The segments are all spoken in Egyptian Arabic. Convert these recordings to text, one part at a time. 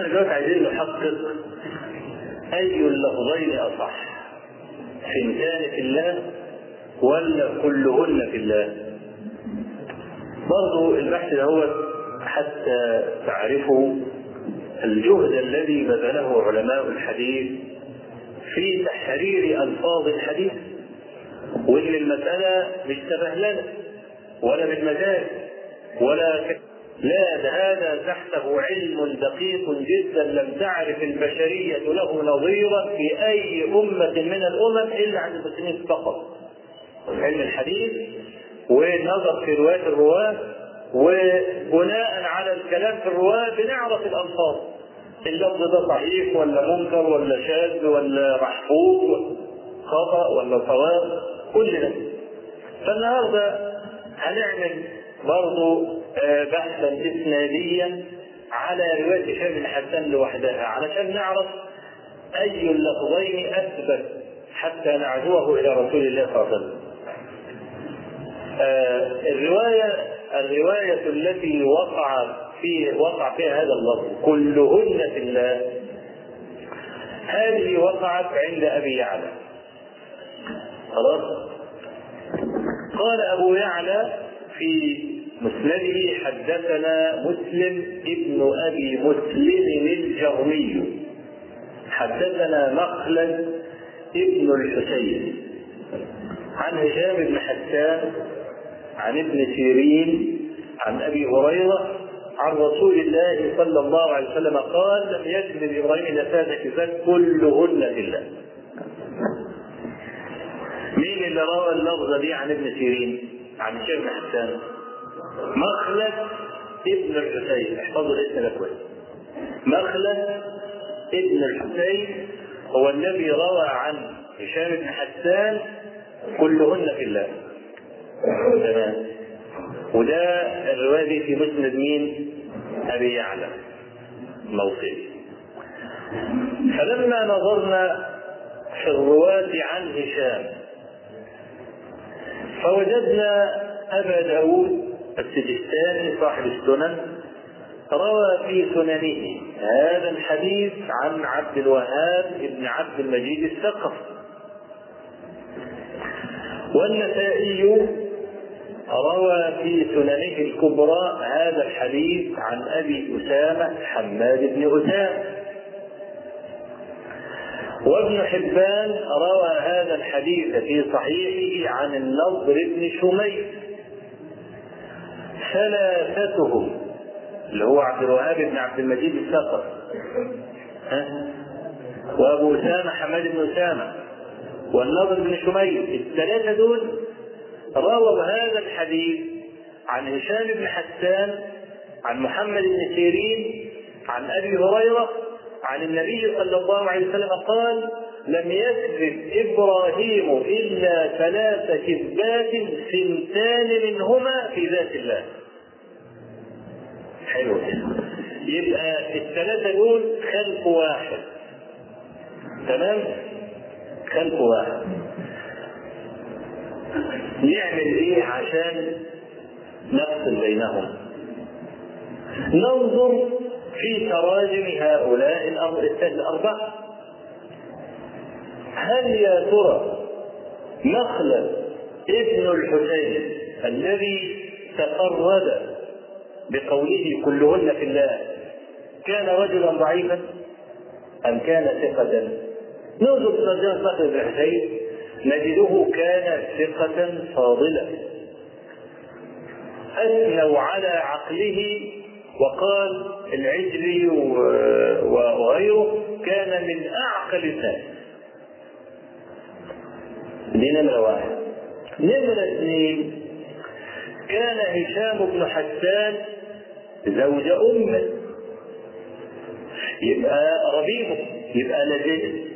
احنا دلوقتي عايزين نحقق اي اللفظين اصح سنتان في الله ولا كلهن في الله برضو البحث ده هو حتى تعرفوا الجهد الذي بذله علماء الحديث في تحرير الفاظ الحديث وان المساله مش سبهلله ولا بالمجال ولا ك... لا ده هذا تحته علم دقيق جدا لم تعرف البشرية له نظيرا في أي أمة من الأمم إلا عند المسلمين فقط. علم الحديث والنظر في رواية الرواة وبناء ولا الكلام في الرواة بنعرف الألفاظ. اللفظ ده صحيح ولا منكر ولا شاذ ولا محفوظ خطأ ولا صواب كل ده. فالنهارده هنعمل برضه بحثا اسناديا على روايه هشام بن حسان لوحدها علشان نعرف اي اللفظين اثبت حتى نعزوه الى رسول الله صلى الله عليه وسلم. الروايه الروايه التي وقع في وقع فيها هذا اللفظ كلهن في الله هذه وقعت عند ابي يعلى. خلاص؟ قال ابو يعلى في مسنده حدثنا مسلم ابن ابي مسلم الجرمي حدثنا مخلد ابن الحسين عن هشام بن حسان عن ابن سيرين عن ابي هريره عن رسول الله صلى الله عليه وسلم قال لم يكذب ابراهيم نفاذ كذاب كلهن في الله مين اللي روى اللفظه دي عن ابن سيرين عن هشام بن حسان مخلد ابن الحسين احفظوا الاسم ده كويس مخلد ابن الحسين هو الذي روى عن هشام بن حسان كلهن في الله تمام وده الروايه دي في مسند مين؟ ابي يعلى موصلي فلما نظرنا في الرواة عن هشام فوجدنا أبا داود السجستاني صاحب السنن روى في سننه هذا الحديث عن عبد الوهاب بن عبد المجيد الثقفي والنسائي روى في سننه الكبرى هذا الحديث عن ابي اسامه حماد بن اسامه وابن حبان روى هذا الحديث في صحيحه عن النضر بن شميس ثلاثتهم اللي هو عبد الوهاب بن عبد المجيد الثقف ها وابو اسامه حماد بن اسامه والنضر بن شميس الثلاثه دول رووا هذا الحديث عن هشام بن حسان عن محمد بن سيرين عن ابي هريره عن النبي صلى الله عليه وسلم قال لم يكذب ابراهيم الا ثلاث كذبات سنتان منهما في ذات الله. حلو يبقى الثلاثه دول خلق واحد. تمام؟ خلق واحد. نعمل ايه عشان نفصل بينهم؟ ننظر في تراجم هؤلاء الأربعة هل يا ترى مخلد ابن الحسين الذي تفرد بقوله كلهن في الله كان رجلا ضعيفا أم كان ثقة؟ ننظر في ترجمة مخلد بن الحسين نجده كان ثقة فاضلا أثنوا على عقله وقال العجلي وغيره كان من اعقل الناس دي نمرة واحد نمرة اثنين كان هشام بن حسان زوج أمه يبقى ربيبه يبقى لذيذ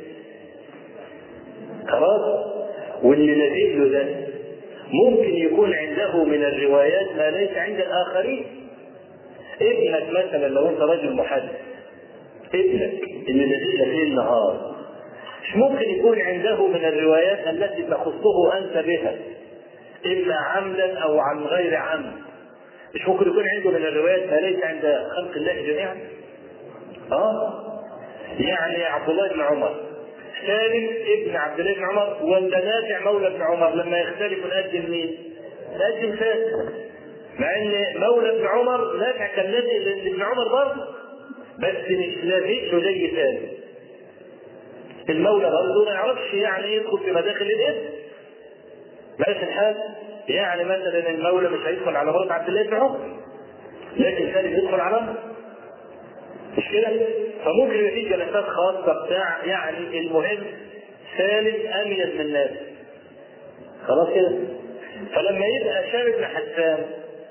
خلاص واللي لذيذ له ده ممكن يكون عنده من الروايات ما ليس عند الآخرين ابنك مثلا لو انت راجل محدث ابنك اللي لديك ليل نهار مش ممكن يكون عنده من الروايات التي تخصه انت بها اما عمدا او عن غير عمد مش ممكن يكون عنده من الروايات ما ليس عند خلق الله جميعا اه يعني عبد الله بن عمر سالم ابن عبد الله بن عمر ولا نافع مولى بن عمر لما يختلفوا نقدم مين؟ نقدم سالم مع ان مولى ابن عمر نافع كان لازق ابن عمر برضه بس مش لازقه زي سالم المولى برضه ما يعرفش يعني يدخل في مداخل الاسم ماشي الحال يعني مثلا المولى مش هيدخل على مرات عبد الله بن عمر لكن سالم يدخل على مش كده؟ فممكن يبقى في جلسات خاصة بتاع يعني المهم سالم أميز من الناس. خلاص كده؟ فلما يبقى هشام بن حسان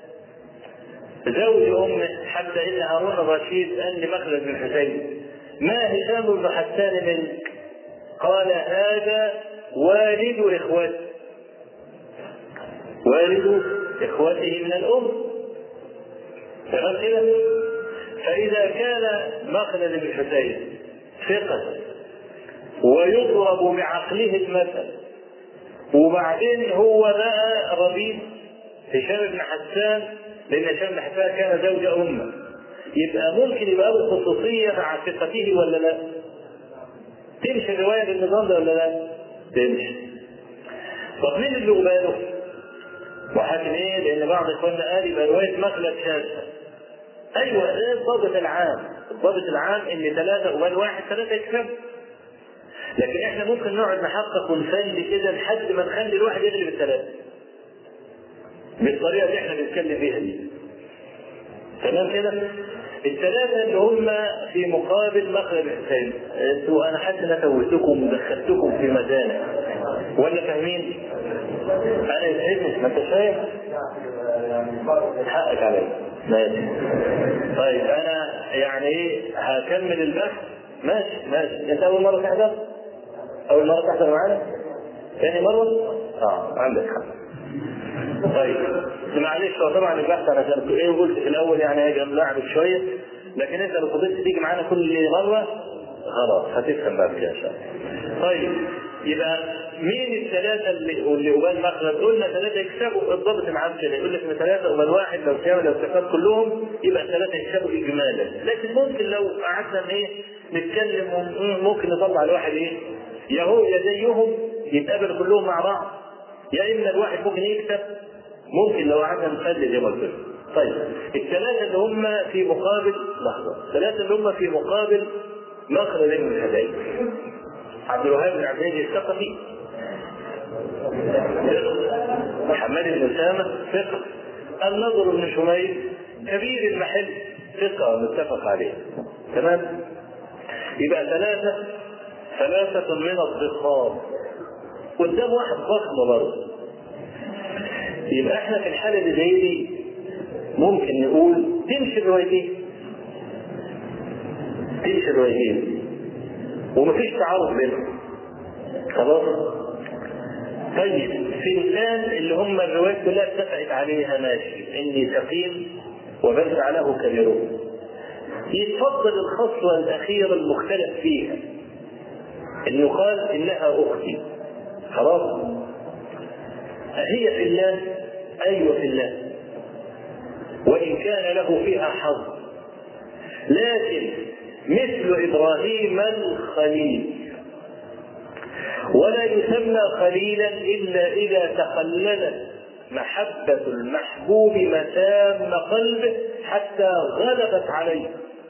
زوج أمه حتى إن هارون الرشيد قال لمخلد بن حسين ما هشام بن حسان منك؟ قال هذا والد إخوته والد إخوته من الأم تمام كده؟ فإذا كان مخلد بن حسين ثقة ويضرب بعقله المثل وبعدين هو بقى ربيب هشام بن حسان لأن هشام بن حسان كان زوج أمه يبقى ممكن يبقى له خصوصية مع ثقته ولا لا؟ تمشي الرواية بالنظام ده ولا لا؟ تمشي. طب مين اللي قباله؟ وحاكم ايه؟ لأن بعض إخواننا قال يبقى رواية مخلد شاذة. ايوه ده الضابط العام الضابط العام ان ثلاثه ومن واحد ثلاثه يكسب لكن احنا ممكن نقعد نحقق ونفل كده لحد ما نخلي الواحد يغلب الثلاثه بالطريقه اللي احنا بنتكلم بيها دي تمام كده الثلاثة اللي هم في مقابل مخرج الحسين انتوا انا حاسس ان توهتكم ودخلتكم في مزانة ولا فاهمين؟ انا يسعدني ما انت فاهم؟ حقك عليا ماشي طيب انا يعني ايه هكمل البحث ماشي ماشي انت اول مره تحضر اول مره تحضر معانا ثاني مره اه عندك حق طيب معلش هو طبعا البحث انا كنت ايه قلت في الاول يعني هاجي ملاعبك شويه لكن انت لو فضلت تيجي معانا كل مره خلاص هتفهم بعد كده ان شاء الله طيب يبقى مين الثلاثة اللي اللي قبال مخلد؟ قلنا ثلاثة يكسبوا الضابط معاهم كده يقول لك ثلاثة قبال واحد لو كانوا لو كسبوا كلهم يبقى الثلاثة يكسبوا إجمالا، لكن ممكن لو قعدنا ايه نتكلم ممكن نطلع الواحد ايه؟ يا هو يا زيهم يتقابلوا كلهم مع بعض يا إما الواحد ممكن يكسب ممكن لو قعدنا نخلي زي ما قلت طيب الثلاثة اللي هم في مقابل لحظة الثلاثة اللي هم في مقابل مخرج من الحدائق عبد الوهاب بن عبد العزيز الثقفي محمد بن اسامه ثقه النضر بن شميل كبير المحل ثقه متفق عليه تمام يبقى ثلاثه ثلاثه من الضخام قدام واحد ضخم برضه يبقى احنا في الحاله اللي زي دي ممكن نقول تمشي الروايتين تمشي الروايتين ومفيش تعارض بينهم خلاص طيب سنتان اللي هم الروايات كلها اتفقت عليها ماشي اني سقيم وبل عليه كبيرون يتفضل الخصلة الأخيرة المختلف فيها أن يقال إنها أختي خلاص أهي في الله أيوة في الله وإن كان له فيها حظ لكن مثل إبراهيم الخليل ولا يسمى خليلا إلا إذا تخللت محبة المحبوب مسام قلبه حتى غلبت عليه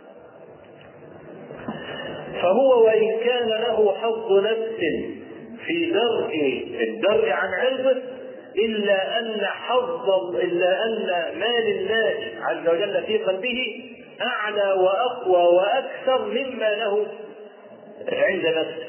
فهو وإن كان له حظ نفس في درء الدرء عن عرضه إلا أن حظ إلا أن مال الله عز وجل في قلبه أعلى وأقوى وأكثر مما له عند نفسه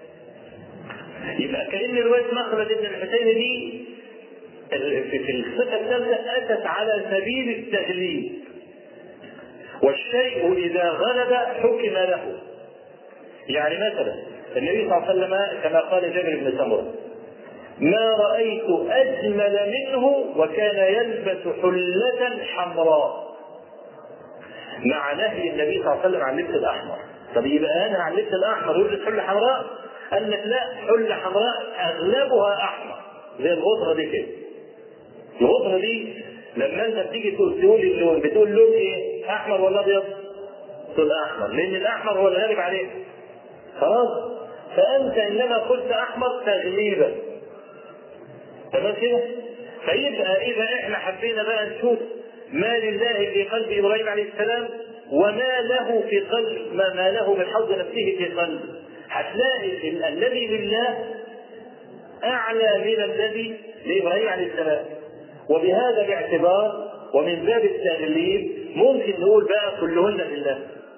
يبقى كأن رواية مخرج ابن الحسين دي في الصفة الثالثة أتت على سبيل التغليب والشيء إذا غلب حكم له يعني مثلا النبي صلى الله عليه وسلم كما قال جابر بن سمرة ما رأيت أجمل منه وكان يلبس حلة حمراء مع نهي النبي صلى الله عليه وسلم عن اللبس الأحمر طب يبقى أنا عن اللبس الأحمر ويلبس حلة حمراء قال لك لا حلة حمراء أغلبها أحمر زي الغطرة دي كده الغطرة دي لما أنت بتيجي تقول تقول اللون بتقول لون إيه؟ أحمر ولا أبيض؟ تقول احمر لان الاحمر هو الغالب عليه خلاص فانت انما قلت احمر تغليبا تمام كده فيبقى اذا احنا حبينا بقى نشوف ما لله في قلب ابراهيم عليه السلام وما له في قلب ما, ما له من حظ نفسه في قلبه هتلاقي الذي لله اعلى من الذي لابراهيم عليه السلام وبهذا الاعتبار ومن باب التغليب ممكن نقول بقى كلهن لله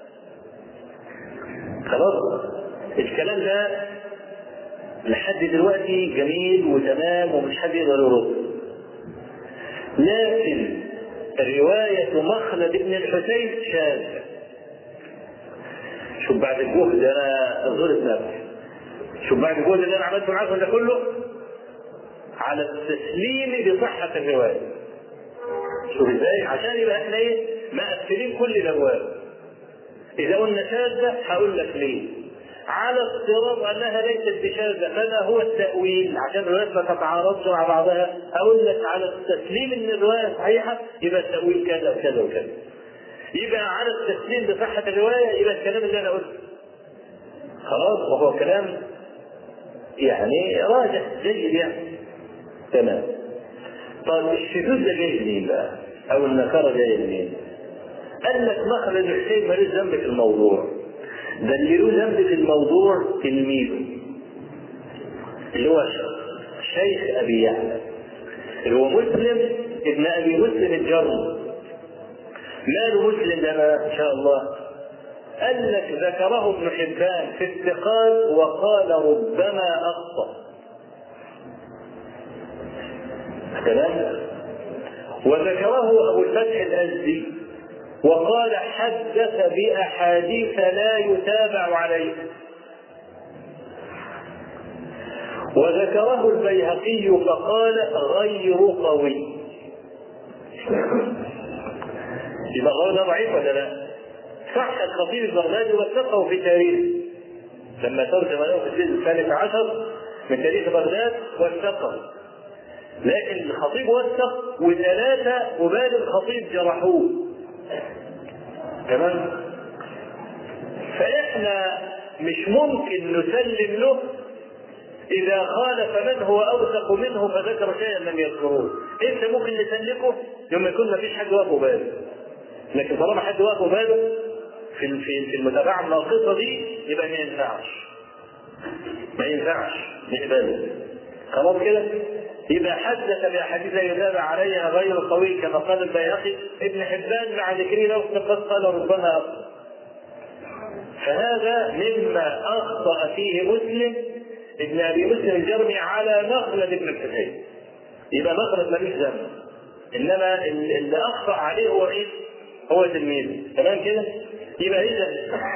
خلاص الكلام ده لحد دلوقتي جميل وتمام ومش حد يقدر يرد لكن رواية مخلد بن الحسين شاذة شوف بعد الجهد انا ظلت نفسي شوف بعد الجهد اللي انا عملته معاكم ده كله على التسليم بصحة الرواية شوف ازاي عشان يبقى احنا ايه مقفلين كل الابواب اذا قلنا شاذة هقول لك ليه على افتراض انها ليست بشاذة فما هو التأويل عشان الروايات ما تتعارضش مع بعضها اقول لك على التسليم ان الرواية صحيحة يبقى التأويل كذا وكذا وكذا يبقى على التسليم بصحة الرواية يبقى الكلام اللي انا قلته خلاص وهو كلام يعني راجح جيد يعني تمام طيب الشذوذ ده جاي منين بقى؟ او النكاره جايه منين؟ قال لك مخرج الحسين مالوش ذنب في الموضوع ده اللي له ذنب في الموضوع تلميذه اللي هو شيخ ابي يعلى اللي هو مسلم ابن ابي مسلم الجرم ماله مسلم ده ان شاء الله قال لك ذكره ابن حبان في الثقات وقال ربما اخطا تمام وذكره ابو الفتح الازدي وقال حدث باحاديث لا يتابع عليه وذكره البيهقي فقال غير قوي يبقى هو ده ضعيف ولا لا؟ صح الخطيب البغدادي وثقه في تاريخه لما ترجم له في الجزء الثالث عشر من تاريخ بغداد وثقه لكن الخطيب وثق وثلاثة وبال الخطيب جرحوه تمام فإحنا مش ممكن نسلم له إذا خالف من هو أوثق منه فذكر شيئا لم يذكروه أنت ممكن نسلكه يوم يكون ما فيش حد واقف باله لكن طالما حد واقف باله في في في المتابعة الناقصة دي يبقى ما ينفعش ما ينفعش نقبله خلاص كده إذا حدث بأحاديث يتابع عليها غير قوي كما قال البيهقي ابن حبان مع ذكره له قد قال ربما أخطأ فهذا مما أخطأ فيه مسلم ابن أبي مسلم الجرمي على مخلد ابن الحسين يبقى مخلد ملوش ذنب إنما اللي أخطأ عليه هو إيه؟ هو تلميذه تمام كده؟ يبقى إذا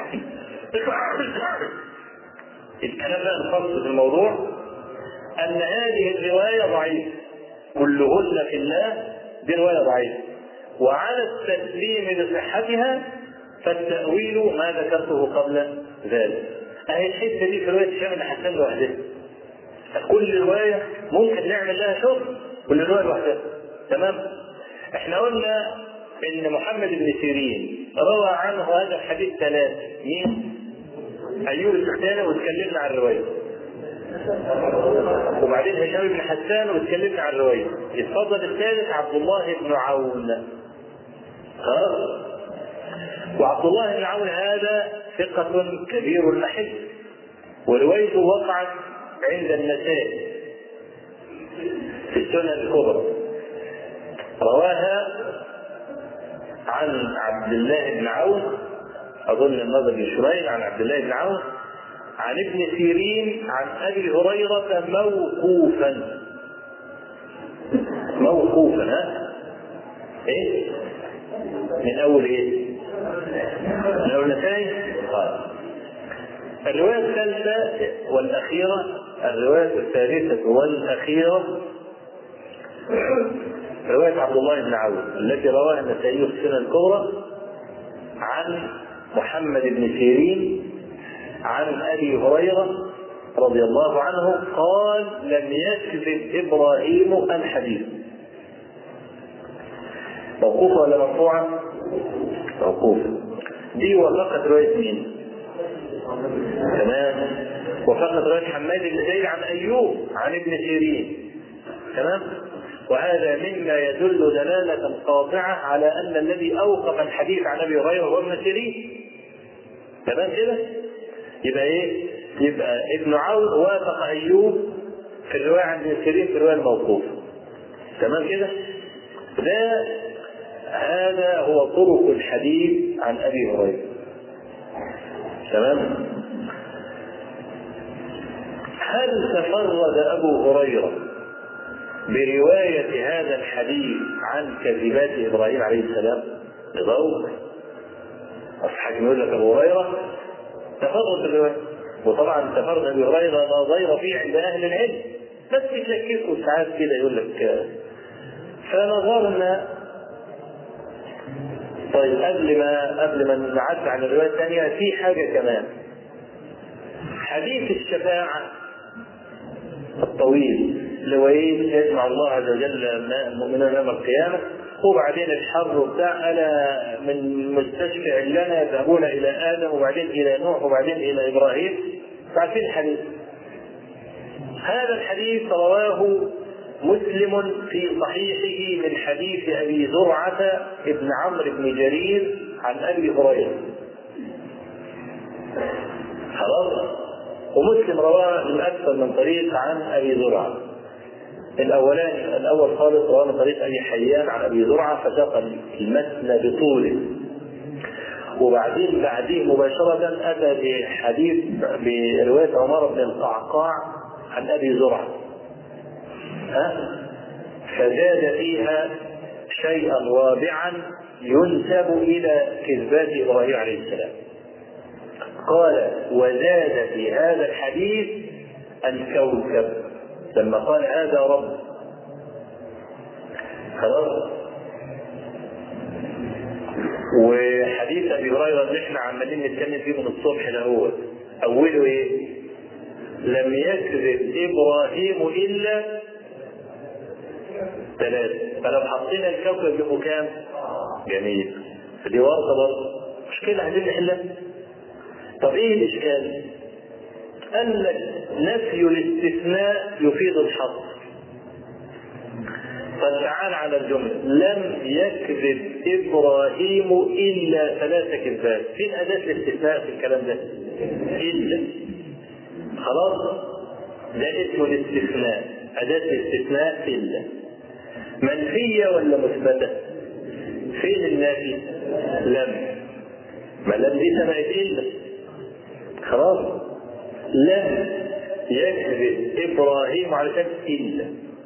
الكلام ده الخاص في الموضوع أن هذه الرواية ضعيفة كلهن في الله دي رواية ضعيفة وعلى التسليم بصحتها فالتأويل ما ذكرته قبل ذلك أهي الحتة دي في رواية هشام بن حسان لوحدها كل رواية ممكن نعمل لها شغل كل رواية لوحدها تمام احنا قلنا ان محمد بن سيرين روى عنه هذا الحديث ثلاثة مين؟ ايوب السختاني واتكلمنا عن الروايه وبعدين هشام بن حسان واتكلمنا عن الروايه اتفضل الثالث عبد الله بن عون خلاص وعبد الله بن عون هذا ثقة كبير المحل وروايته وقعت عند النسائي في السنن الكبرى رواها عن عبد الله بن عون اظن النظر بن شريح عن عبد الله بن عون عن ابن سيرين عن ابي هريره موقوفا موقوفا ها ايه من اول ايه من اول نتائج قال الروايه الثالثه والاخيره الروايه الثالثه والاخيره روايه عبد الله بن عون التي رواها النسائي في السنه الكبرى عن محمد بن سيرين عن ابي هريره رضي الله عنه قال لم يكذب ابراهيم الحديث موقوفة ولا مرفوعة؟ موقوفة دي وافقت روايه مين؟ تمام وفقط روايه حماد بن زيد عن ايوب عن ابن سيرين تمام وهذا مما يدل دلالة قاطعة على أن الذي أوقف الحديث عن أبي هريرة هو ابن سيرين تمام كده؟ يبقى إيه؟ يبقى ابن عون وافق أيوب في الرواية عن ابن سيرين في الرواية الموقوفة تمام كده؟ ده هذا هو طرق الحديث عن أبي هريرة تمام؟ هل تفرد أبو هريرة برواية هذا الحديث عن كذبات إبراهيم عليه السلام بضوء أصحاب يقول لك أبو هريرة تفرد بالرواية وطبعا تفرد أبي هريرة لا ضير فيه عند أهل العلم بس يشككوا ساعات كده يقول لك فنظرنا طيب قبل ما قبل ما نعدي على الرواية الثانية في حاجة كمان حديث الشفاعة الطويل اللي هو ايه يسمع الله عز وجل المؤمنين يوم القيامه وبعدين الحر وبتاع انا من مستشفع لنا يذهبون الى ادم وبعدين الى نوح وبعدين الى ابراهيم عارفين الحديث هذا الحديث رواه مسلم في صحيحه من حديث ابي زرعه ابن عمرو بن جرير عن ابي هريره خلاص ومسلم رواه من اكثر من طريق عن ابي زرعه الاولاني الاول خالص رواه من طريق ابي حيان عن ابي زرعه فساق المتن بطوله وبعدين بعديه مباشرة أتى بحديث برواية عمر بن القعقاع عن أبي زرعة ها؟ فزاد فيها شيئا رابعا ينسب إلى كذبات إبراهيم عليه السلام قال وزاد في هذا الحديث الكوكب لما قال هذا رب خلاص وحديث ابي هريره اللي احنا عمالين نتكلم فيه من الصبح ده هو اوله ايه؟ لم يكذب ابراهيم الا ثلاثه فلو حطينا الكوكب يبقوا كام؟ جميل فدي ورطه برضه مشكله عايزين نحلها طب ايه الاشكال؟ قال لك نفي الاستثناء يفيد الحصر فتعال على الجملة لم يكذب إبراهيم إلا ثلاث كذبات فين أداة الاستثناء في الكلام ده إلا خلاص ده اسمه الاستثناء أداة الاستثناء إلا منفية ولا مثبتة فين النافي لم ما لم دي سمعت إلا خلاص لم يكذب ابراهيم على شك الا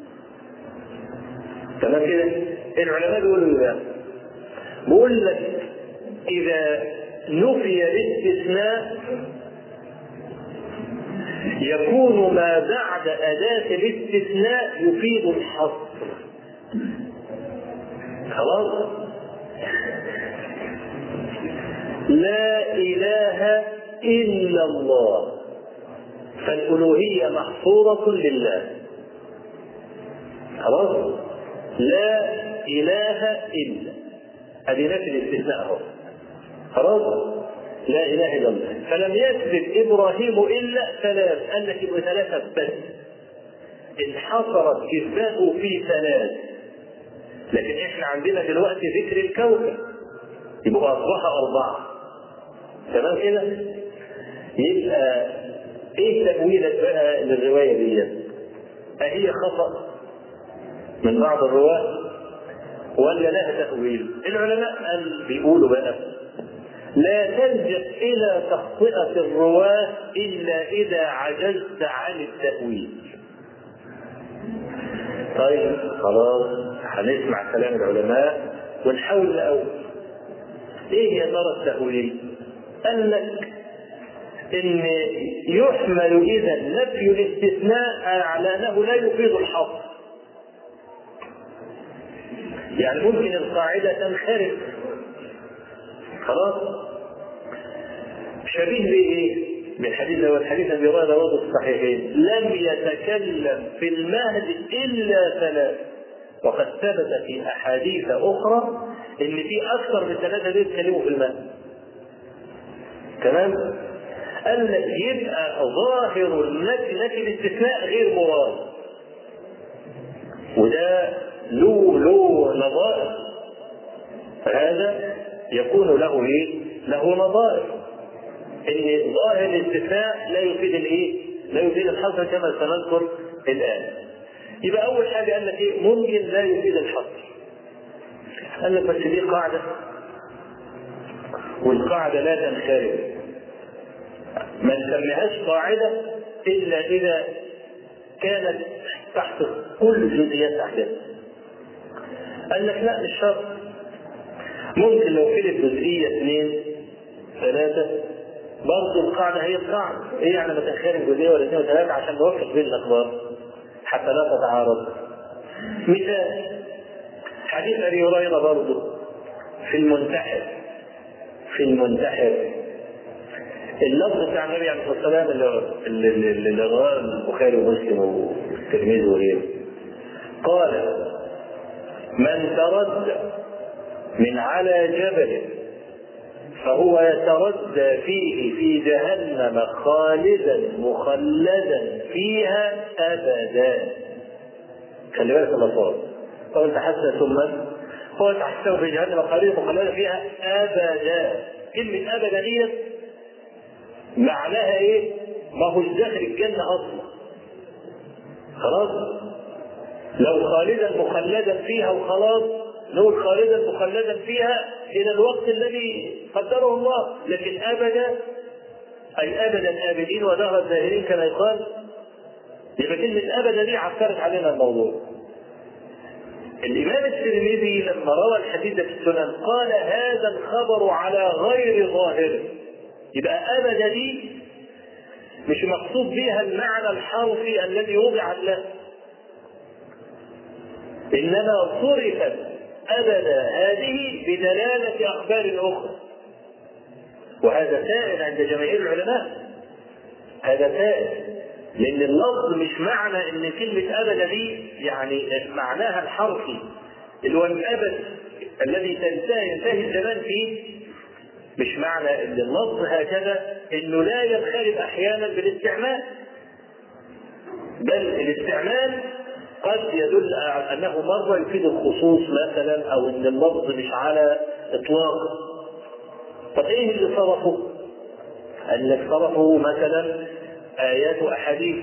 تمام كده العلماء بيقولوا ايه بيقول لك اذا نفي الاستثناء يكون ما بعد أداة الاستثناء يفيد الحصر خلاص لا إله إلا الله فالألوهية محصورة لله خلاص لا إله إلا هذه نفي الاستثناء اهو خلاص لا إله إلا الله فلم يكذب إبراهيم إلا ثلاث قال لك يبقى ثلاثة بس انحصرت كذبته في ثلاث لكن احنا عندنا دلوقتي ذكر الكوكب يبقى أصبح أربعة تمام كده؟ يبقى ايه تأويلك بقى للرواية دي؟ أهي خطأ من بعض الرواة ولا لها تأويل؟ العلماء قال بيقولوا بقى لا تلجأ إلى تخطئة الرواة إلا إذا عجزت عن التأويل. طيب خلاص هنسمع كلام العلماء ونحاول نأول. إيه يا ترى التأويل؟ قال لك ان يحمل اذا نفي الاستثناء على انه لا يفيد الحصر يعني ممكن القاعده تنخرط خلاص شبيه بايه؟ بالحديث ده والحديث ابي هريره رواه الصحيحين لم يتكلم في المهد الا ثلاث وقد ثبت في احاديث اخرى ان في اكثر من ثلاثه دول يتكلموا في المهد تمام قال لك يبقى ظاهر النفي نفي الاستثناء غير مراد وده له له نظائر هذا يكون له ايه؟ له نظائر ان ظاهر الاستثناء لا يفيد الايه؟ لا يفيد الحصر كما سنذكر الان. يبقى اول حاجه قال لك ايه؟ ممكن لا يفيد الحصر. قال لك بس دي قاعده والقاعده لا تنخرم. ما نسميهاش قاعده الا اذا كانت تحت كل جزئيات احداث. قال لك لا مش شرط. ممكن لو فيدت جزئيه اثنين ثلاثه برضه القاعده هي القاعده، ايه يعني ما تنخرم جزئيه ولا اثنين وثلاثه عشان نوفق بين الاخبار حتى لا تتعارض. مثال حديث ابي هريره برضه في المنتحر في المنتحر اللفظ بتاع النبي عليه الصلاه والسلام اللي اللي اللي رواه البخاري ومسلم والترمذي وغيره قال من تردى من على جبل فهو يتردى فيه في جهنم خالدا مخلدا فيها ابدا خلي بالك الالفاظ هو انت حسن ثم هو تحسه في جهنم خالدا مخلدا فيها ابدا كلمه ابدا ديت معناها ايه؟ ما هوش داخل الجنه اصلا خلاص لو خالدا مخلدا فيها وخلاص نقول خالدا مخلدا فيها الى الوقت الذي قدره الله لكن ابدا اي ابدا ابدين ودهر الزاهرين كما يقال يبقى كلمه ابدا دي عكرت علينا الموضوع الامام الترمذي لما روى الحديث في السنن قال هذا الخبر على غير ظاهره يبقى ابدا دي مش مقصود بها المعنى الحرفي الذي وضعت له انما صرفت ابدا هذه بدلاله اخبار اخرى وهذا سائر عند جماهير العلماء هذا سائر لان اللفظ مش معنى ان كلمه ابدا دي يعني معناها الحرفي اللي هو الابد الذي تنتهي ينتهي الزمان فيه مش معنى ان اللفظ هكذا انه لا ينخرط احيانا بالاستعمال بل الاستعمال قد يدل على انه مره يفيد الخصوص مثلا او ان اللفظ مش على اطلاق طب ايه اللي صرفه؟ ان صرفه مثلا ايات واحاديث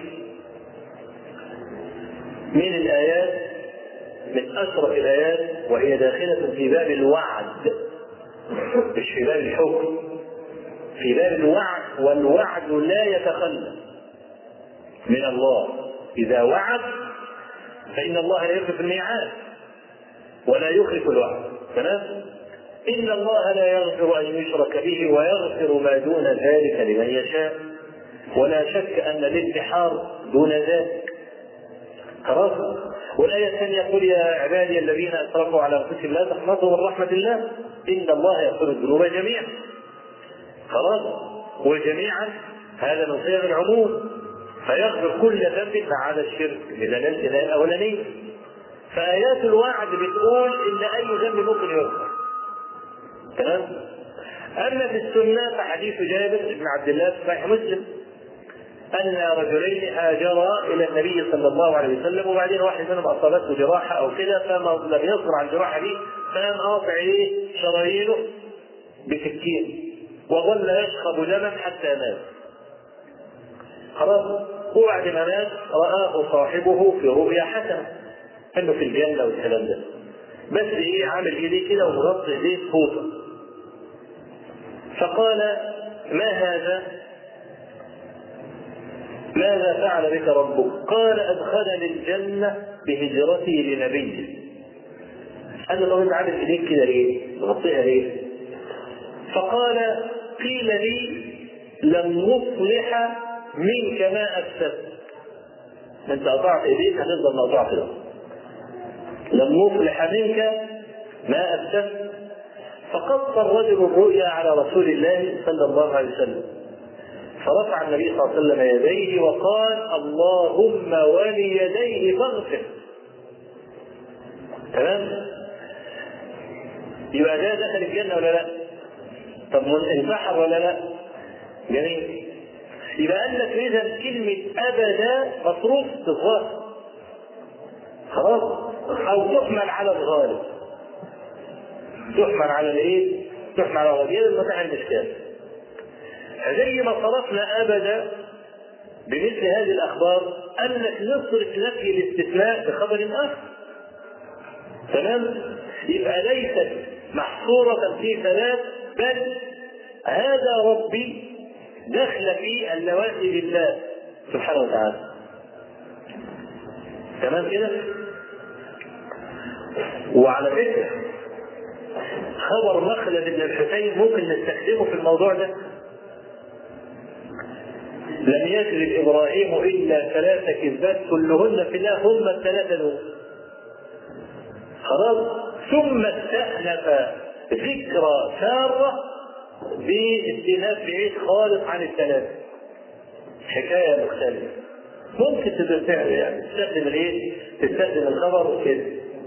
من الايات من اشرف الايات وهي داخله في باب الوعد مش في باب الحكم في باب الوعد والوعد لا يتخلى من الله اذا وعد فإن الله لا يخلف الميعاد ولا يخلف الوعد تمام؟ إن الله لا يغفر أن يشرك به ويغفر ما دون ذلك لمن يشاء ولا شك أن الانتحار دون ذلك خلاص والآية الثانية يقول يا عبادي الذين أسرفوا على أنفسهم لا تقنطوا من رحمة الله إن الله يغفر الذنوب جميعا خلاص وجميعا هذا من صيغ العموم فيغفر كل ذنب ما عدا الشرك بدلالة الآية الأولانية فآيات الوعد بتقول إن أي ذنب ممكن يغفر تمام أما في السنة فحديث جابر بن عبد الله في صحيح مسلم أن رجلين هاجرا إلى النبي صلى الله عليه وسلم وبعدين واحد منهم أصابته جراحة أو كده فما لم يصبر على الجراحة دي فقام قاطع إيه شرايينه بسكين وظل يشخب دما حتى مات خلاص وبعد ما مات رآه صاحبه في رؤيا حسنة انه في الجنة والكلام ده بس ايه عامل ايديه كده ومغطي ايديه فوطة فقال ما هذا؟ ماذا فعل بك ربك؟ قال ادخلني الجنة بهجرتي لنبيه قال له انت عامل ايديك كده ليه؟ مغطيها ليه؟ فقال قيل لي لم نصلح منك ما افسدت انت قطعت ايديك هتفضل مقطوع كده لم نصلح منك ما افسدت فقص الرجل الرؤيا على رسول الله صلى الله عليه وسلم فرفع النبي صلى الله عليه وسلم يديه وقال اللهم وليديه فاغفر تمام يبقى ده دخل الجنه ولا لا؟ طب انتحر ولا لا؟ جميل يبقى قال لك اذا كلمه ابدا مصروف بالظاهر خلاص او تحمل على الغالب تحمل على الايه؟ تحمل على الغالب هذا المتاح الاشكال زي ما صرفنا ابدا بمثل هذه الاخبار انك نصرف نفي الاستثناء بخبر اخر تمام يبقى ليست محصورة في ثلاث بل هذا ربي دخل في النوافذ الله سبحانه وتعالى تمام كده وعلى فكرة خبر مخلد بن الحسين ممكن نستخدمه في الموضوع ده لم يكذب ابراهيم الا ثلاث كذبات كلهن في الله هم الثلاثه دول خلاص ثم استأنف ذكرى سارة باستئناف بعيد خالص عن الثلاثة حكاية مختلفة ممكن تستخدم يعني تستخدم الايه؟ تستخدم الخبر كده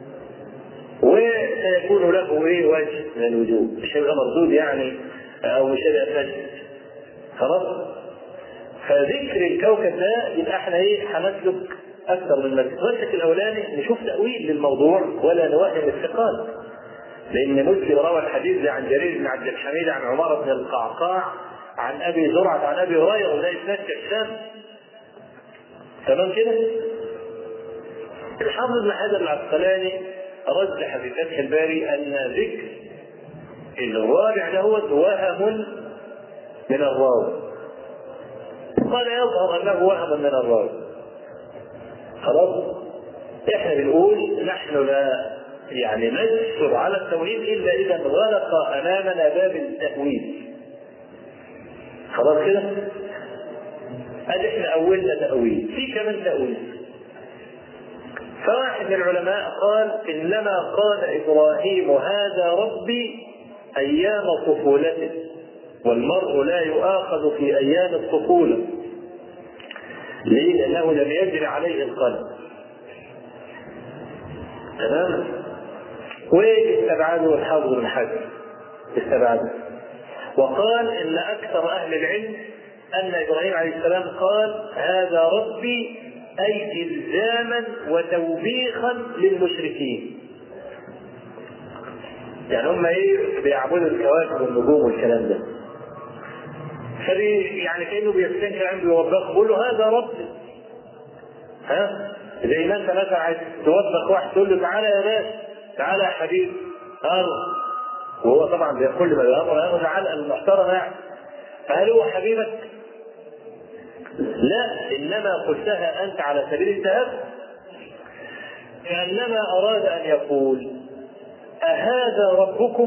وسيكون له ايه وجه من الوجوه مش هيبقى مردود يعني او مش هيبقى فاسد خلاص فذكر الكوكب ده يبقى احنا ايه هنسلك اكثر من مسلك المسلك الاولاني نشوف تاويل للموضوع ولا نوهم الثقات لان مسلم روى الحديث عن جرير بن عبد الحميد عن عمر بن القعقاع عن ابي زرعه عن ابي هريره وده اسناد كشام تمام كده الحافظ بن حجر العسقلاني رجح في فتح الباري ان ذكر الرابع ده هو وهم من الراوي قال يظهر انه وهم من الراوي خلاص احنا بنقول نحن لا يعني نجسر على التوحيد الا اذا غلق امامنا باب التاويل خلاص كده ادي احنا اولنا تاويل في كمان تاويل فواحد من العلماء قال انما قال ابراهيم هذا ربي ايام طفولته والمرء لا يؤاخذ في ايام الطفوله ليه؟ لانه لم يجري عليه القلب تمام واستبعده الحافظ بن حجر استبعده وقال ان اكثر اهل العلم ان ابراهيم عليه السلام قال هذا ربي اي الزاما وتوبيخا للمشركين يعني هم ايه بيعبدوا الكواكب والنجوم والكلام ده فبي يعني كانه بيستنكر عنده يوبخه بيقول له هذا ربي ها زي ما انت مثلا عايز توبخ واحد تقول له تعالى يا باشا تعالى يا حبيبي قال وهو طبعا بيقول لي بيامر ياخذ علقه المحترمه يعني فهل هو حبيبك؟ لا انما قلتها انت على سبيل التهاب كانما اراد ان يقول اهذا ربكم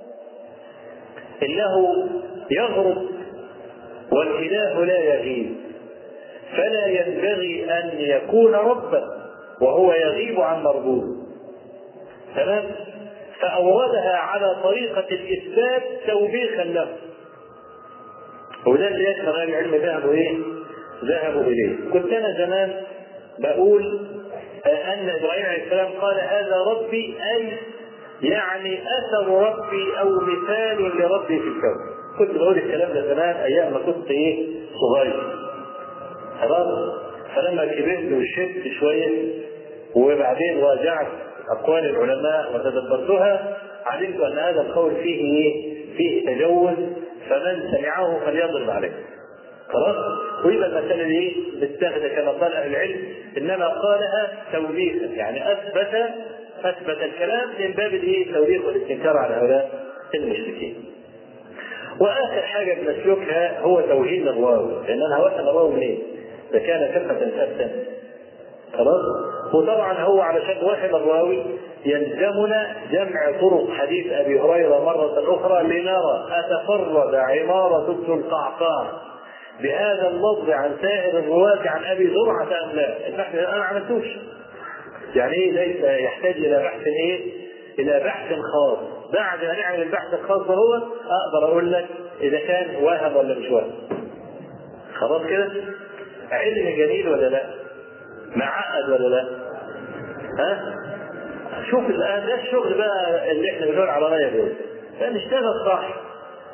انه يغرب والاله لا يغيب فلا ينبغي ان يكون ربا وهو يغيب عن مربوب تمام فاوردها على طريقه الاثبات توبيخا له وده اللي يكثر اهل العلم ذهبوا ايه؟ ذهبوا اليه كنت انا زمان بقول ان ابراهيم عليه السلام قال هذا ربي اي يعني اثر ربي او مثال لربي في الكون كنت بقول الكلام ده زمان ايام ما كنت ايه صغير خلاص فلما كبرت وشبت شويه وبعدين راجعت اقوال العلماء وتدبرتها علمت ان هذا القول فيه ايه؟ فيه تجوز فمن سمعه فليضرب عليه. خلاص؟ ويبقى المساله دي متاخذه كما قال اهل العلم انما قالها توبيخا يعني اثبت اثبت الكلام من باب الايه؟ التوبيخ والاستنكار على هؤلاء المشركين. واخر حاجه بنسلكها هو توهين الراوي لان انا هوهم الراوي منين؟ اذا كان ثقه ثابتا خلاص وطبعا هو علشان واحد الراوي يلزمنا جمع طرق حديث ابي هريره مره اخرى لنرى اتفرد عماره ابن القعقاع بهذا اللفظ عن سائر الرواة عن ابي زرعه ام لا؟ البحث انا ما عملتوش. يعني ايه ليس يحتاج الى بحث ايه؟ الى بحث خاص. بعد ما نعمل البحث الخاص هو اقدر اقول لك اذا كان واهم ولا مش واهم. خلاص كده؟ علم جميل ولا لا؟ معقد ولا لا؟ ها؟ شوف الان ده الشغل بقى اللي احنا بنقول على رايه دول. فنشتغل صح.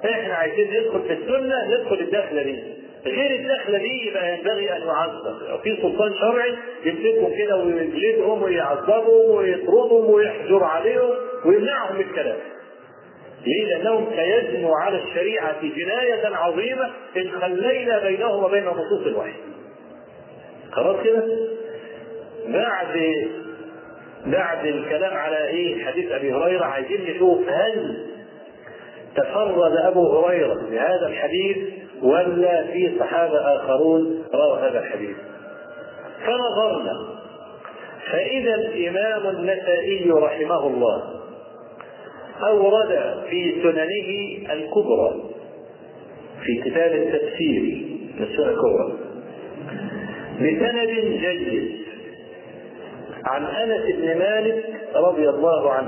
احنا عايزين ندخل في السنه ندخل الدخله دي غير الدخله دي يبقى ينبغي ان يعذر لو في سلطان شرعي يمسكهم كده ويجلدهم ويعذبهم ويطردهم ويحجر عليهم ويمنعهم من الكلام ليه؟ لأنهم سيجنوا على الشريعة جناية عظيمة إن خلينا بينهم وبين نصوص الوحي. خلاص كده؟ بعد بعد الكلام على ايه حديث ابي هريره عايزين نشوف هل تفرد ابو هريره بهذا الحديث ولا في صحابه اخرون رووا هذا الحديث فنظرنا فاذا الامام النسائي رحمه الله اورد في سننه الكبرى في كتاب التفسير من السنه الكبرى بسند جيد عن انس بن مالك رضي الله عنه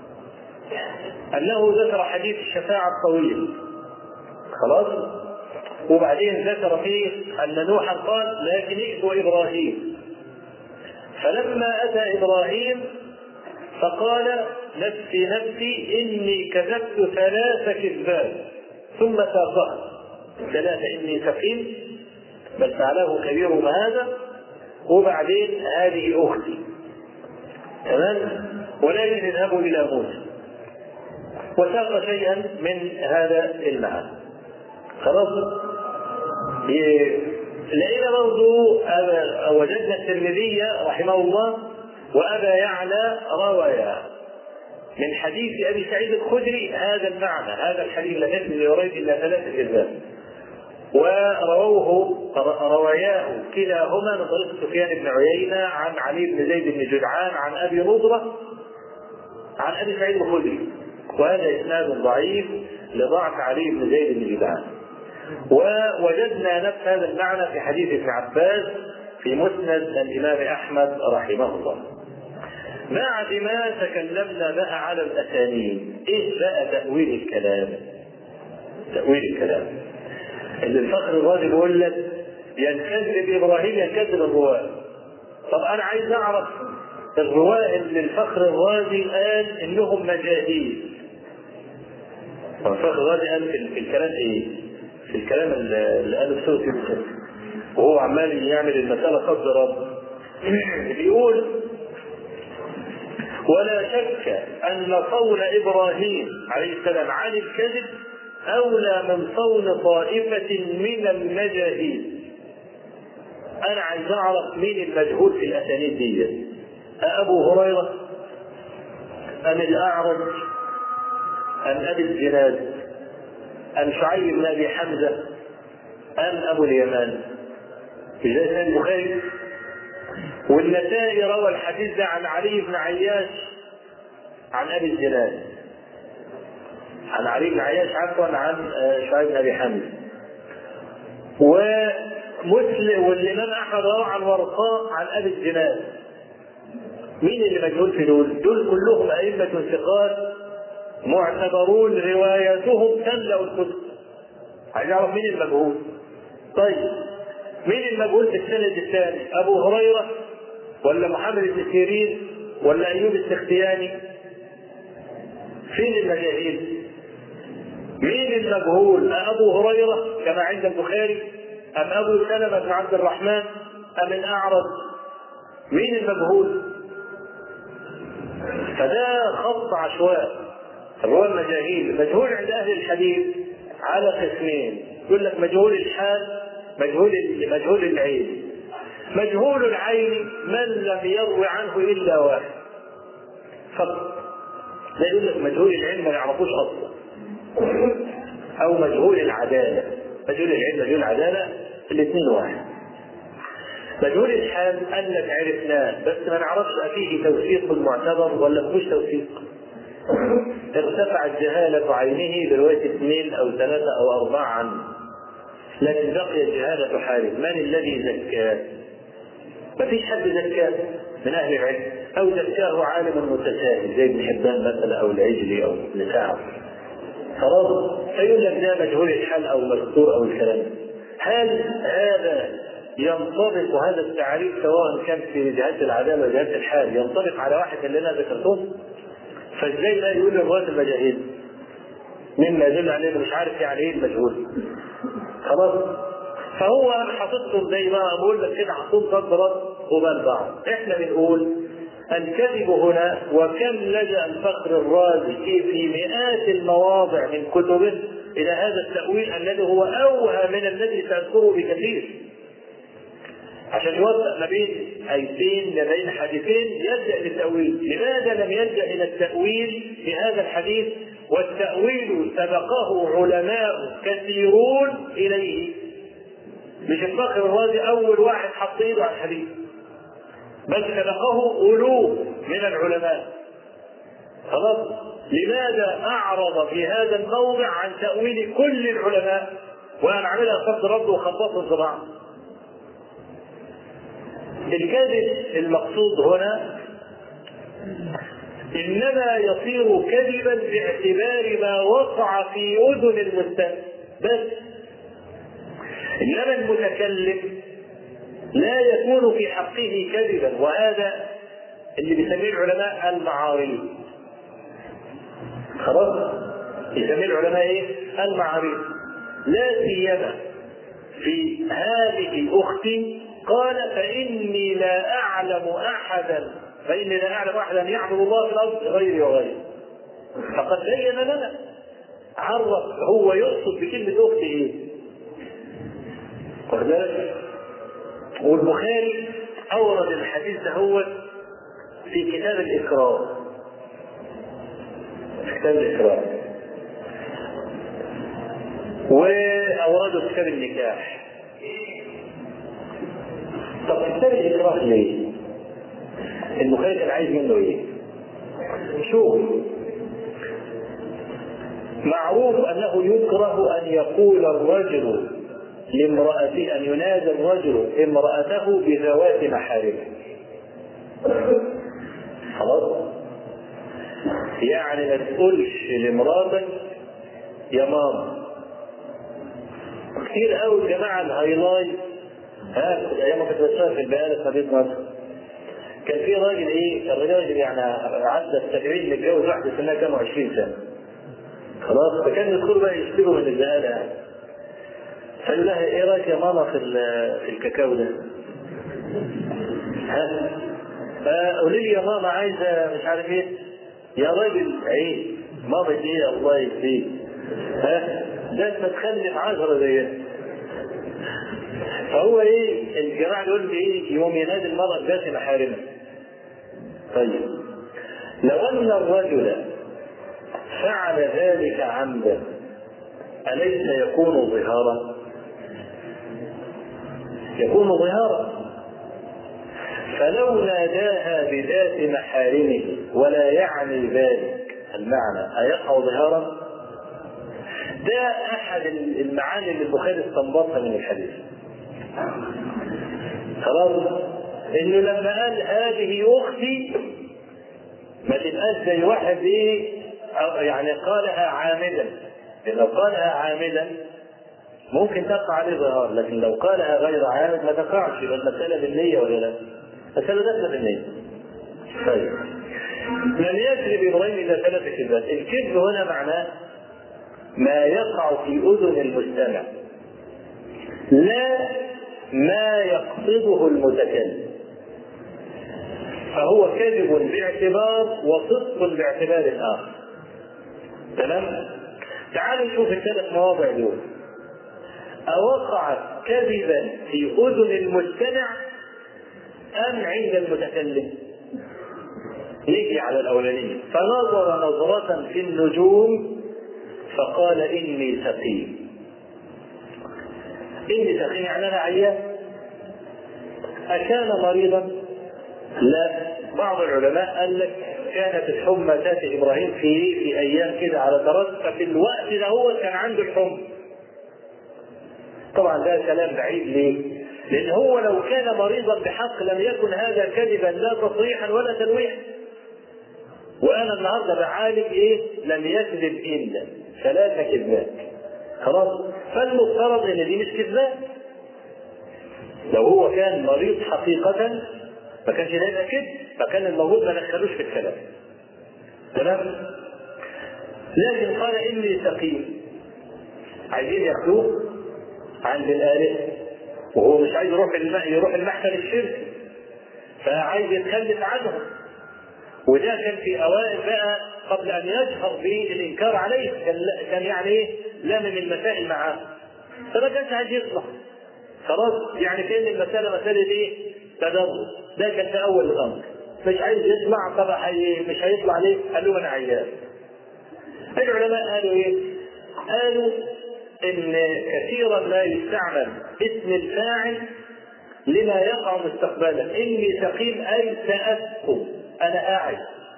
انه ذكر حديث الشفاعه الطويل خلاص وبعدين ذكر فيه ان نوحا قال لكن ائتوا ابراهيم فلما اتى ابراهيم فقال نفسي نفسي اني كذبت ثلاث كذبات ثم ساقها ثلاثه اني سقيم بل فعله كبيرهم هذا وبعدين هذه اختي تمام ولكن اذهبوا الى موسى وساق شيئا من هذا المعنى خلاص لقينا برضه وجدنا الترمذي رحمه الله وابا يعلى روايا من حديث ابي سعيد الخدري هذا المعنى هذا الحديث لم يكن ليريد الا ثلاثه كذاب ورووه رواياه كلاهما من طريق سفيان بن عيينة عن علي بن زيد بن جدعان عن أبي نضرة عن أبي سعيد الخدري وهذا إسناد ضعيف لضعف علي بن زيد بن جدعان ووجدنا نفس هذا المعنى في حديث ابن عباس في مسند الإمام أحمد رحمه الله بعد ما تكلمنا بقى على الأسانيد إيه بقى تأويل الكلام تأويل الكلام اللي الفخر الرازي بيقول لك ينكذب ابراهيم ينكذب الرواه طب انا عايز اعرف الرواه اللي الفخر الرازي قال انهم مجاهيل الفخر الرازي قال في الكلام ايه؟ في الكلام اللي قاله السوسي يوسف وهو عمال يعمل المساله قصد رب بيقول ولا شك ان قول ابراهيم عليه السلام عن الكذب أولى من صون طائفة من المجاهيل. أنا عايز أعرف مين المجهول في الأسانيد دي. أبو هريرة أم الأعرج أم أبي الزناد أم شعيب بن أبي حمزة أم أبو اليمان في زي البخاري والنسائي روى الحديث ده عن علي بن عياش عن أبي الزناد عن علي بن عياش عفوا عن شعيب بن ابي حمزه ومسلم والامام احمد روى عن ورقاء عن ابي الزناد مين اللي مجهول في دول؟ دول كلهم ائمه ثقات معتبرون رواياتهم تملا الكتب عايز اعرف مين المجهول طيب مين المجهول في السند الثاني؟ ابو هريره ولا محمد بن سيرين ولا ايوب السختياني؟ فين المجاهيل؟ مين المجهول؟ أبو هريرة كما عند البخاري أم أبو سلمة بن عبد الرحمن أم الأعرج؟ مين المجهول؟ فده خط عشواء هو المجاهيل مجهول عند أهل الحديث على قسمين يقول لك مجهول الحال مجهول مجهول العين مجهول العين من لم يروي عنه إلا واحد فقط لا يقول لك مجهول العلم ما يعرفوش اصلا او مجهول العداله مجهول العلم مجهول العداله الاثنين واحد مجهول الحال انك عرفناه بس ما نعرفش فيه توثيق معتبر ولا مش توثيق ارتفعت جهالة عينه برواية اثنين أو ثلاثة أو أربعة عنه لكن بقيت جهالة حاله من الذي زكاه؟ ما فيش حد زكاه من أهل العلم أو زكاه عالم متساهل زي ابن حبان مثلا أو العجلي أو ابن سعد خلاص فيقول لك ده مجهول الحال أو مذكور أو الكلام هل هذا ينطبق هذا التعريف سواء كان في جهات العدالة وجهات الحال ينطبق على واحد اللي أنا ذكرتهم؟ فازاي لا يقول الرواة المجاهيل؟ مما يدل على انه مش عارف يعني ايه المجهول خلاص فهو انا حاططهم زي ما بقول لك كده حاطين صد رد قبال بعض احنا بنقول الكذب هنا وكم لجا الفخر الرازي في مئات المواضع من كتبه الى هذا التاويل الذي هو اوهى من الذي تذكره بكثير عشان يوفق ما بين ايتين ما بين حديثين يلجا للتاويل لماذا لم يلجا الى التاويل في هذا الحديث والتاويل سبقه علماء كثيرون اليه مش الفخر الرازي اول واحد حط ايده على الحديث بل سبقه الوف من العلماء خلاص لماذا اعرض في هذا الموضع عن تاويل كل العلماء وانا عاملها صد رد وخبطه الصباع الكذب المقصود هنا انما يصير كذبا باعتبار ما وقع في اذن المستمع بس انما المتكلم لا يكون في حقه كذبا وهذا اللي بيسميه العلماء المعاريض خلاص يسميه العلماء ايه المعاريض لا سيما في هذه اختي قال فاني لا اعلم احدا فاني لا اعلم احدا يعبد الله في الارض غيري وغيري فقد بين لنا عرف هو يقصد بكلمه اختي ايه واخد بالك والبخاري اورد الحديث ده هو في كتاب الاكرام في كتاب الاكرام واورده في كتاب النكاح طب في كتاب الاكرام ليه؟ البخاري كان عايز منه ايه؟ شوف معروف انه يكره ان يقول الرجل لامرأته أن ينادي الرجل امرأته بذوات محارمه. خلاص؟ يعني ما تقولش لمراتك يا ماما. كتير قوي الجماعة الهايلاي ها ايام ما كنت بشتغل في البقالة في مدينة مصر. كان في راجل ايه؟ كان راجل يعني عدى السبعين متجوز واحدة سنها كانوا 20 سنة. خلاص؟ فكان يدخلوا بقى يشتروا من البقالة يعني. فقال لها ايه رايك يا ماما في في الكاكاو ده؟ ها؟ فقولي لي يا ماما عايزه مش عارف ايه يا راجل عيب ماما ايه الله يهديك ها؟ ده انت تخلف عشرة زيها فهو ايه الجماعه دول ايه يوم ينادي المراه بذات محارمها طيب لو ان الرجل فعل ذلك عمدا أليس يكون ظهارا؟ يكون ظهارا فلو ناداها بذات محارمه ولا يعني ذلك المعنى أيقع ظهارا؟ ده أحد المعاني اللي البخاري استنبطها من الحديث. خلاص؟ إنه لما قال هذه أختي ما تبقاش زي واحد إيه يعني قالها عامدا لو قالها عامدا ممكن تقع عليه ظهار لكن لو قالها غير عامد ما تقعش يبقى المسألة بالنية ولا لا؟ المسألة داخلة بالنية. طيب لم يكذب ابراهيم اذا ثبت كذبات، الكذب هنا معناه ما يقع في اذن المستمع لا ما يقصده المتكلم فهو كذب باعتبار وصدق باعتبار اخر تمام تعالوا نشوف الثلاث مواضع دول أوقعت كذبا في أذن المستمع أم عند المتكلم؟ نيجي على الأولانية فنظر نظرة في النجوم فقال إني سقيم إني سقيم يعني أنا عيان أكان مريضا؟ لا بعض العلماء قال لك كانت الحمى تاتي ابراهيم في في ايام كده على طرد ففي الوقت ده هو كان عنده الحمى. طبعا ده كلام بعيد ليه؟ لان هو لو كان مريضا بحق لم يكن هذا كذبا لا تصريحا ولا تلويحا. وانا النهارده بعالج ايه؟ لم يكذب الا ثلاث كذبات. خلاص؟ فالمفترض ان دي مش كذبات. لو هو كان مريض حقيقة ما كانش ده يبقى كده فكان الموجود ما دخلوش في الكلام تمام لكن قال اني سقيم عايزين ياخدوه عند الآلهة وهو مش عايز يروح الم... يروح المحكمة الشرك فعايز يتخلف عنهم وده كان في اوائل بقى قبل ان يجهر بالانكار عليه كان كان يعني ايه لامم المسائل معاه فما كانش عايز يطلع خلاص يعني كان المساله مساله ايه؟ تدرس ده كان في اول الامر مش عايز يطلع طب حي... مش هيطلع ليه؟ قال له انا عيان العلماء قالوا ايه؟ قالوا ان كثيرا ما يستعمل اسم الفاعل لما يقع مستقبلا اني سقيم اي ساسقم انا قاعد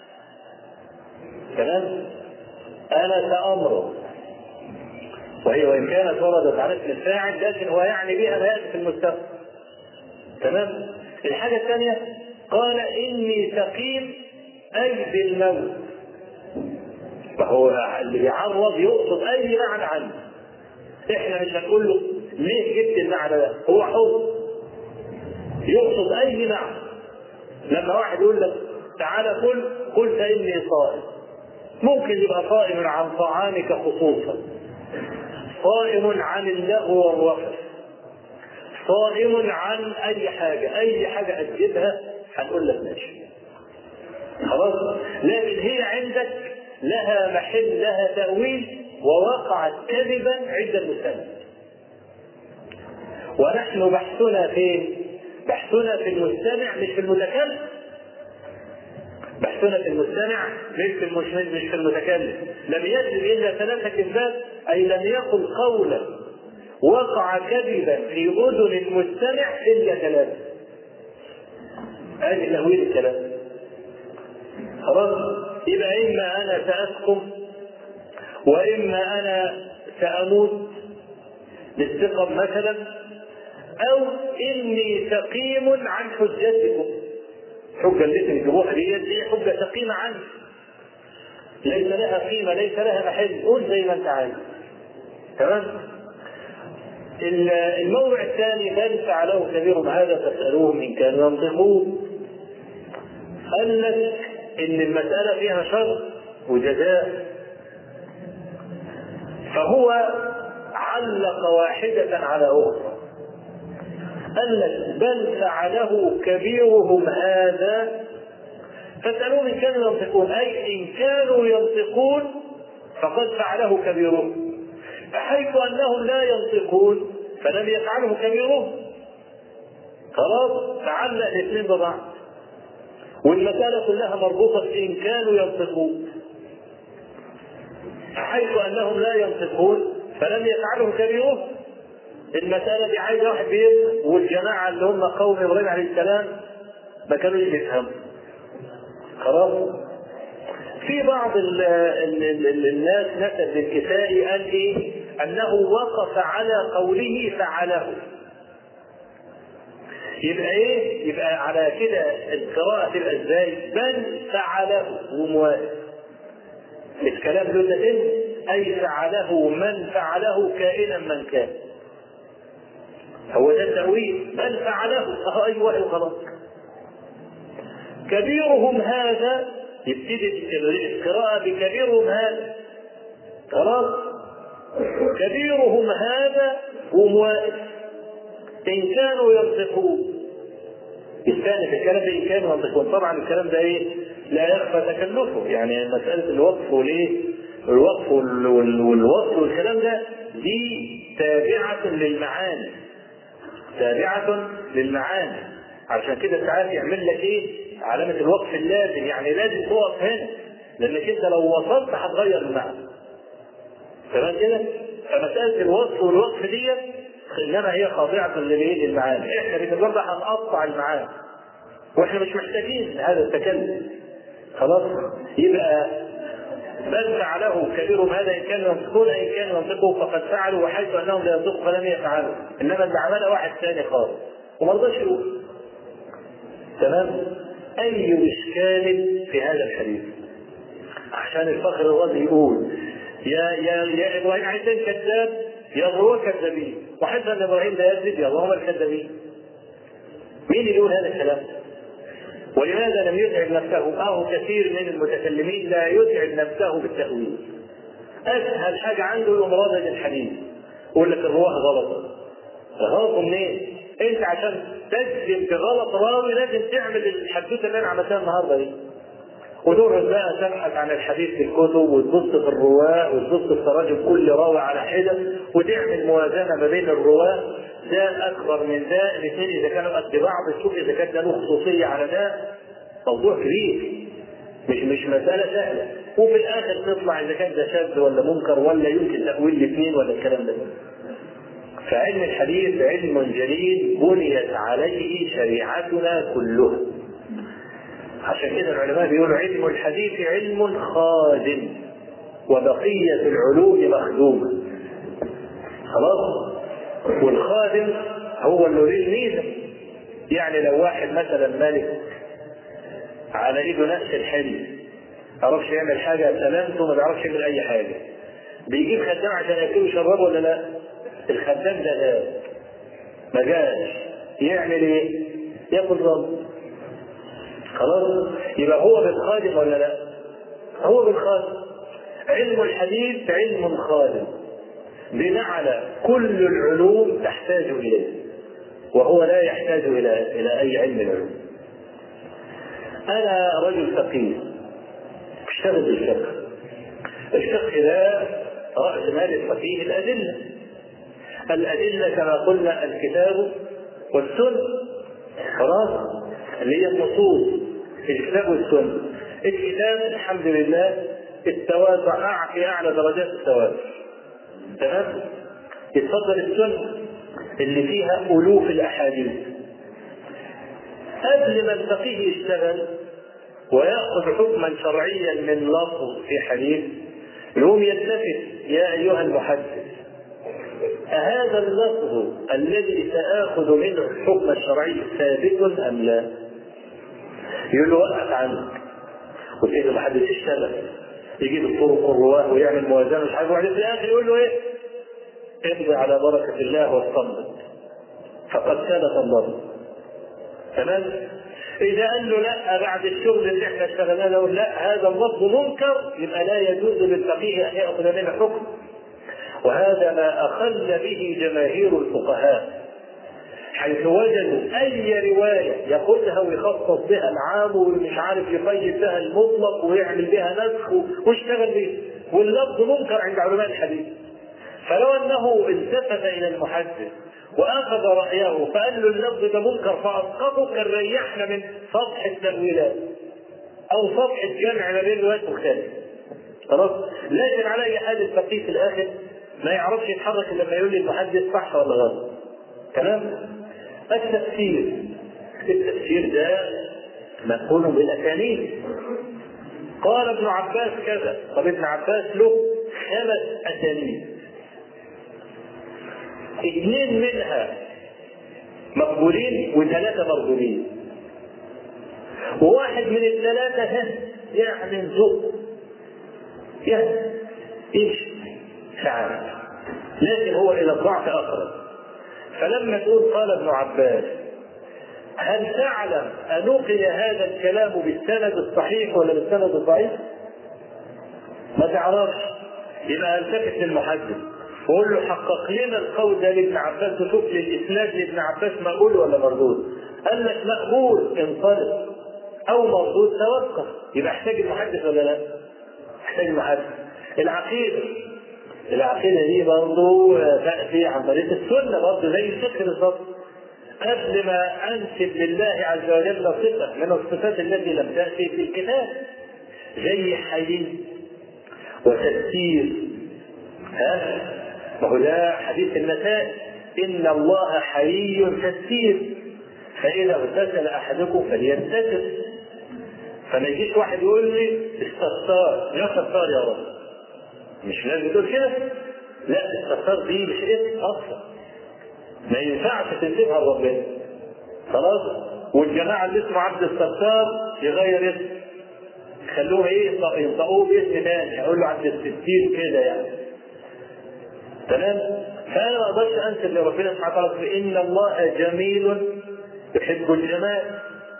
تمام انا سامره وهي وان كانت وردت على اسم الفاعل لكن هو يعني بها ما ياتي في المستقبل تمام الحاجه الثانيه قال اني سقيم اي بالموت فهو اللي بيعرض يقصد اي معنى عنه احنا مش هنقول له ليه جبت المعنى ده هو حر يقصد اي معنى لما واحد يقول لك تعالى كل قل فاني صائم ممكن يبقى صائم عن طعامك خصوصا صائم عن اللغو والرفث صائم عن اي حاجه اي حاجه هتجيبها هنقول لك ماشي خلاص لكن هي عندك لها محل لها تاويل ووقعت كذبا عند المسلم ونحن بحثنا فين؟ بحثنا في المستمع مش في المتكلم بحثنا في المستمع مش في المش... مش في المتكلم لم يكذب الا ثلاثه كذبات اي لم يقل قولا وقع كذبا في اذن المستمع الا ثلاثه هذه تاويل الكلام خلاص يبقى اما انا ساسقم واما انا ساموت للثقم مثلا او اني سقيم عن حجتكم حجه اللي تجيبوها دي دي حجه سقيمه عني ليس لها قيمه ليس لها محل قول زي ما انت عايز تمام الموضع الثاني بل فعله كبيرهم هذا فاسالوهم ان كانوا ينطقون قال لك ان المساله فيها شر وجزاء فهو علق واحده على اخرى قال لك بل فعله كبيرهم هذا فاسألوهم إن كانوا ينطقون أي إن كانوا ينطقون فقد فعله كبيرهم فحيث أنهم لا ينطقون فلم يفعله كبيرهم خلاص تعلق الاثنين ببعض والمسألة كلها مربوطة إن كانوا ينطقون حيث أنهم لا ينطقون فلم يفعله كبيرهم المسألة دي عايزة واحد بيفهم والجماعة اللي هم قوم إبراهيم عليه السلام ما كانوش بيفهموا خلاص في بعض ال ال ال الناس نسب للكسائي قال ايه؟ انه وقف على قوله فعله. يبقى ايه؟ يبقى على كده القراءة تبقى ازاي؟ بل فعله وموافق. الكلام له تتم اي فعله من فعله كائنا من كان. هو ده التأويل بل فعله أهو أيوه وخلاص كبيرهم هذا يبتدي القراءة بكبيرهم هذا خلاص كبيرهم هذا هم واقف إن كانوا ينطقون الثاني في الكلام ده إن كانوا ينطقون طبعا الكلام ده إيه لا يخفى تكلفه يعني مسألة الوقف وليه الوقف والوصف والكلام ده دي تابعة للمعاني تابعة للمعاني عشان كده ساعات يعمل لك ايه؟ علامة الوقف اللازم يعني لازم تقف هنا لانك انت لو وصلت هتغير المعنى. تمام كده؟ فمسألة الوصف والوقف دي انما هي خاضعة للايه؟ للمعاني، احنا بنتبرع هنقطع المعاني. واحنا مش محتاجين هذا التكلم. خلاص؟ يبقى بل فعله كبيرهم هذا ان كانوا ينطقون ان كانوا ينطقوا فقد فعلوا وحيث انهم لا ينطقوا فلم يفعلوا انما اللي عملها واحد ثاني خالص وما رضاش يقول تمام اي اشكال في هذا الحديث عشان الفخر الرازي يقول يا يا يا ابراهيم عندنا كذاب يا هو كذابين وحتى ان ابراهيم لا يكذب يا هم الكذابين مين اللي يقول هذا الكلام؟ ولماذا لم يتعب نفسه؟ أو كثير من المتكلمين لا يتعب نفسه بالتأويل. اسهل حاجه عنده يقوم رادد الحديث يقول لك الرواه غلط غلط منين؟ انت عشان تجزم بغلط راوي لازم تعمل الحدوته اللي انا عملتها النهارده دي وتقعد بقى تبحث عن الحديث في الكتب وتبص في الرواه وتبص في تراجم كل راوي على حده وتعمل موازنه ما بين الرواه ده اكبر من ده الاثنين اذا كانوا قد بعض تشوف اذا كان ده له خصوصيه على ده موضوع كبير مش مش مساله سهله وفي الاخر تطلع اذا كان ده شاذ ولا منكر ولا يمكن تاويل الاثنين ولا الكلام ده فعلم الحديث علم جليل بنيت عليه شريعتنا كلها عشان كده العلماء بيقولوا علم الحديث علم خادم وبقية العلوم مخدومة خلاص والخادم هو اللي له الميزة يعني لو واحد مثلا ملك على ايده نفس الحلم ما يعرفش يعمل حاجة سلامته ما بيعرفش يعمل أي حاجة بيجيب خدام عشان ياكله ويشربه ولا لا؟ الخدام ده غاب ما جاش يعمل ايه؟ ياكل رب خلاص يبقى هو بالخادم ولا لا؟ هو بالخادم علم الحديث علم خادم بمعنى كل العلوم تحتاج اليه وهو لا يحتاج الى الى اي علم العلوم انا رجل فقيه اشتغل بالفقه الفقه ده راس مال الفقيه الادله الادله كما قلنا الكتاب والسنه خلاص اللي هي النصوص الكتاب والسنه الكتاب الحمد لله التوازع في اعلى درجات التوازع تمام يتفضل السنه اللي فيها الوف الاحاديث قبل ما الفقيه يشتغل وياخذ حكما شرعيا من لفظ في حديث يقوم يلتفت يا ايها المحدث أهذا اللفظ الذي سآخذ منه الحكم الشرعي ثابت أم لا؟ يقول له وقف عنك وتلاقي المحدث اشتغل يجيب الطرق والرواه ويعمل موازنه مش عارف وبعدين في الاخر يقول له ايه؟ امضي على بركه الله واصطمت فقد ثبت الضرب تمام؟ إذا قال له لا بعد الشغل اللي احنا اشتغلناه له لا هذا اللفظ منكر يبقى لا يجوز للفقيه أن يأخذ منه حكم وهذا ما أخل به جماهير الفقهاء حيث وجدوا أي رواية ياخذها ويخصص بها العام ومش عارف يقيد بها المطلق ويعمل بها نسخ ويشتغل بها واللفظ منكر عند علماء الحديث فلو أنه التفت إلى المحدث واخذ رايه فقال له اللفظ ده منكر فاسقطه كان ريحنا من سطح التاويلات او سطح الجمع ما بين روايات مختلفه خلاص لكن على اي حال الفقيه في الاخر ما يعرفش يتحرك الا لما يقول لي المحدث صح ولا غلط تمام التفسير التفسير ده مقول بالاسانيد قال ابن عباس كذا طب ابن عباس له خمس اسانيد اثنين منها مقبولين وثلاثة مردودين وواحد من الثلاثة يعني نزق يعني ايش ساعات لكن هو الى الضعف اقرب فلما تقول قال ابن عباس هل تعلم أنقي هذا الكلام بالسند الصحيح ولا بالسند الضعيف؟ ما تعرفش يبقى التفت للمحدث وقول له حقق لنا القول ده لابن عباس وشوف لي الاسناد لابن عباس مقبول ولا مردود قال لك مقبول انطلق او مردود توقف يبقى احتاج المحدث ولا لا؟ احتاج المحدث العقيده العقيده دي برضه تاتي عن طريق السنه برضه زي الفقه بالظبط قبل ما انسب لله عز وجل صفه من الصفات التي لم تاتي في الكتاب زي حي وتسيير ها ما هو ده حديث النساء ان الله حيي كثير فاذا اغتسل احدكم فليغتسل فما يجيش واحد يقول لي استغفار يا ستار يا رب مش لازم تقول كده لا استغفار دي مش اسم اصلا ما ينفعش تنسبها لربنا خلاص والجماعه اللي اسمه عبد الستار يغير اسم خلوه ايه ينطقوه باسم ثاني يقول له عبد الستين كده يعني تمام فانا ما اقدرش انسب لربنا سبحانه وتعالى ان الله جميل يحب الجمال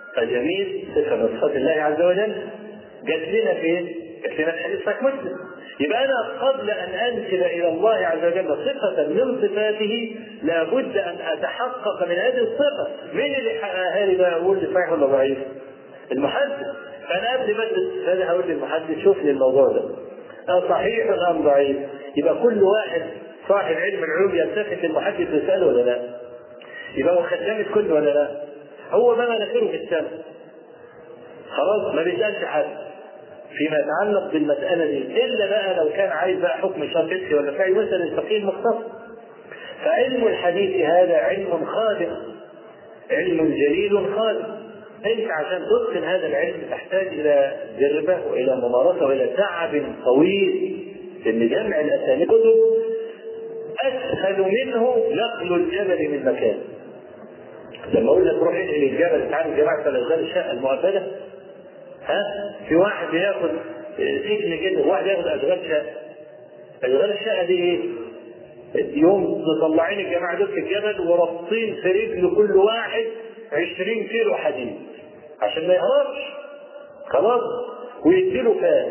فجميل صفه من صفات الله عز وجل جت لنا فين؟ جت لنا في حديث صحيح مسلم يبقى انا قبل ان انسب الى الله عز وجل صفه من صفاته لابد ان اتحقق من هذه الصفه مين اللي حققها لي بقى اقول لي صحيح ولا ضعيف المحدث فانا قبل ما ادرس هذا هقول للمحدث شوف لي الموضوع ده أه صحيح ام ضعيف يبقى كل واحد صاحب علم العلوم يلتفت للمحدث ويساله ولا لا يبقى هو خدام الكل ولا لا هو ما مناخيره في السماء خلاص ما بيسالش حد فيما يتعلق بالمسألة دي إلا بقى لو كان عايز بقى حكم شرعي ولا في مثل الفقيه المختص فعلم الحديث هذا علم خادم علم جليل خادم انت عشان تتقن هذا العلم تحتاج الى جربه والى ممارسه والى تعب طويل ان جمع الاسانيد كتب اسهل منه نقل الجبل من مكان لما اقول لك روح انقل الجبل تعالوا جماعه فلزال الشقه المؤبده ها في واحد بياخد سجن كده وواحد ياخد اشغال شقه اشغال الشقه دي ايه؟ يوم مطلعين الجماعه دول في الجبل ورابطين في رجل كل واحد 20 كيلو حديد عشان ما يهربش خلاص ويديله فاس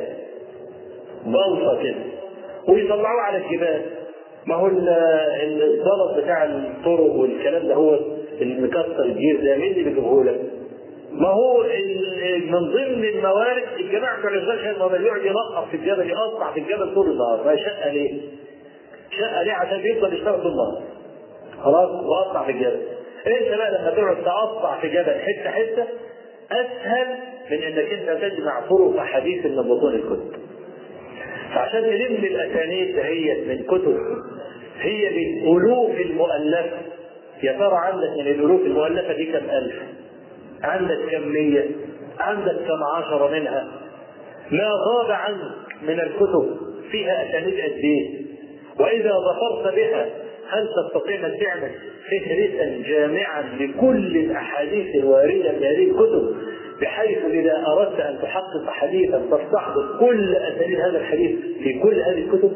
بلطه كده ويطلعوه على الجبال ما هو الزلط بتاع الطرق والكلام ده هو المكسر الجير ده مين اللي بيجيبه لك؟ ما هو من ضمن الموارد الجماعه بتوع الغشاء لما يقعد ينقط في الجبل يقطع في الجبل طول النهار ما شقه ليه؟ شقه ليه عشان بيفضل يشتغل طول النهار خلاص وقطع في الجبل انت بقى لما تقعد تقطع في جبل حته حته اسهل من انك انت تجمع طرق حديث من بطون الكتب فعشان تلم الاسانيد دهيت من كتب هي بالالوف المؤلفه يا ترى عندك من الالوف المؤلفه دي كم الف؟ عندك كمية عندك كم عشرة منها ما غاب عنك من الكتب فيها أسانيد قد إيه وإذا ظفرت بها هل تستطيع أن تعمل فهرسا جامعا لكل الأحاديث الواردة في هذه الكتب بحيث إذا أردت أن تحقق حديثا تستحضر كل أسانيد هذا الحديث في كل هذه الكتب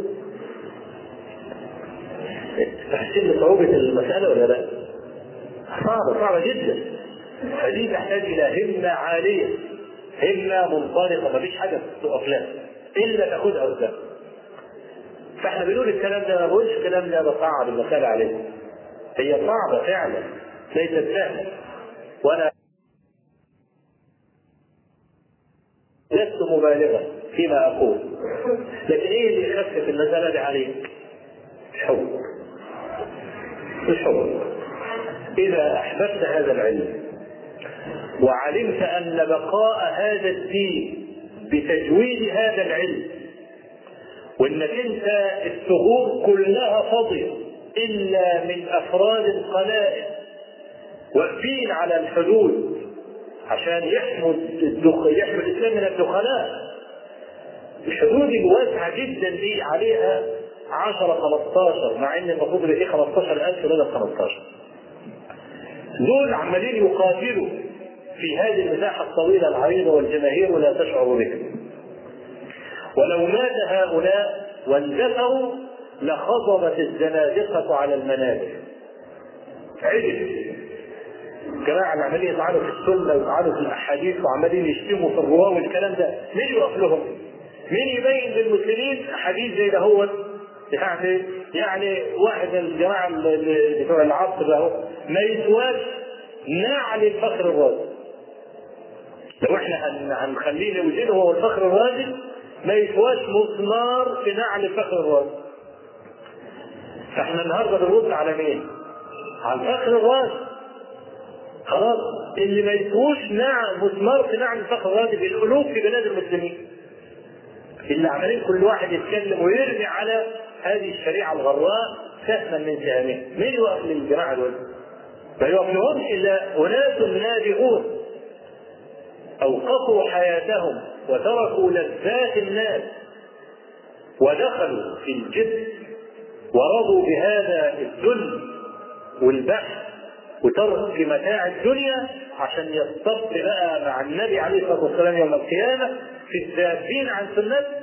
تحسين صعوبة المسألة ولا لا؟ صعبة صعبة جدا فدي تحتاج الى همه عاليه همه منطلقه مفيش حاجه تقف لها الا تاخدها قدام فاحنا بنقول الكلام ده ما بقولش الكلام ده بصعب المسألة عليه هي صعبة فعلا ليست سهلة وانا لست مبالغا فيما اقول لكن ايه اللي يخفف المسألة دي عليك؟ الحب الحب إذا أحببت هذا العلم وعلمت أن بقاء هذا الدين بتجويد هذا العلم وانك انت الثغور كلها فاضيه الا من افراد قلائل واقفين على الحدود عشان يحموا الدخ... يحموا الاسلام من الدخلاء الحدود الواسعه جدا دي عليها 10 15 مع ان المفروض يبقى 15000 بدل 15 دول عمالين يقاتلوا في هذه المساحه الطويله العريضه والجماهير ولا تشعر بها ولو مات هؤلاء واندثروا لخضبت الزنادقة على المنابر. عدل. الجماعة اللي عمالين يطعنوا في السنة ويطعنوا في الأحاديث وعمالين يشتموا في الرواة والكلام ده، مين يقف لهم؟ مين يبين للمسلمين حديث زي ده هو يعني يعني واحد من الجماعة اللي بتوع العصر ده ما يسواش نعل الفخر الرازي. لو احنا هنخليه نوزنه هو الفخر الرازي ما يسواش مسمار في نعل فخر الراس فاحنا النهارده بنرد على مين؟ على فخر الراس خلاص اللي ما يسووش نعل مسمار في نعل فخر الراس بالالوف في بلاد المسلمين اللي عمالين كل واحد يتكلم ويرمي على هذه الشريعه الغراء سهما من سهامه مين يوقف للجماعه دول؟ ما يوقفلهمش الا اناس نابغون اوقفوا حياتهم وتركوا لذات الناس ودخلوا في الجد ورضوا بهذا الذل والبحث وترك متاع الدنيا عشان يصطف بقى مع النبي عليه الصلاه والسلام يوم القيامه في الذابين عن سنته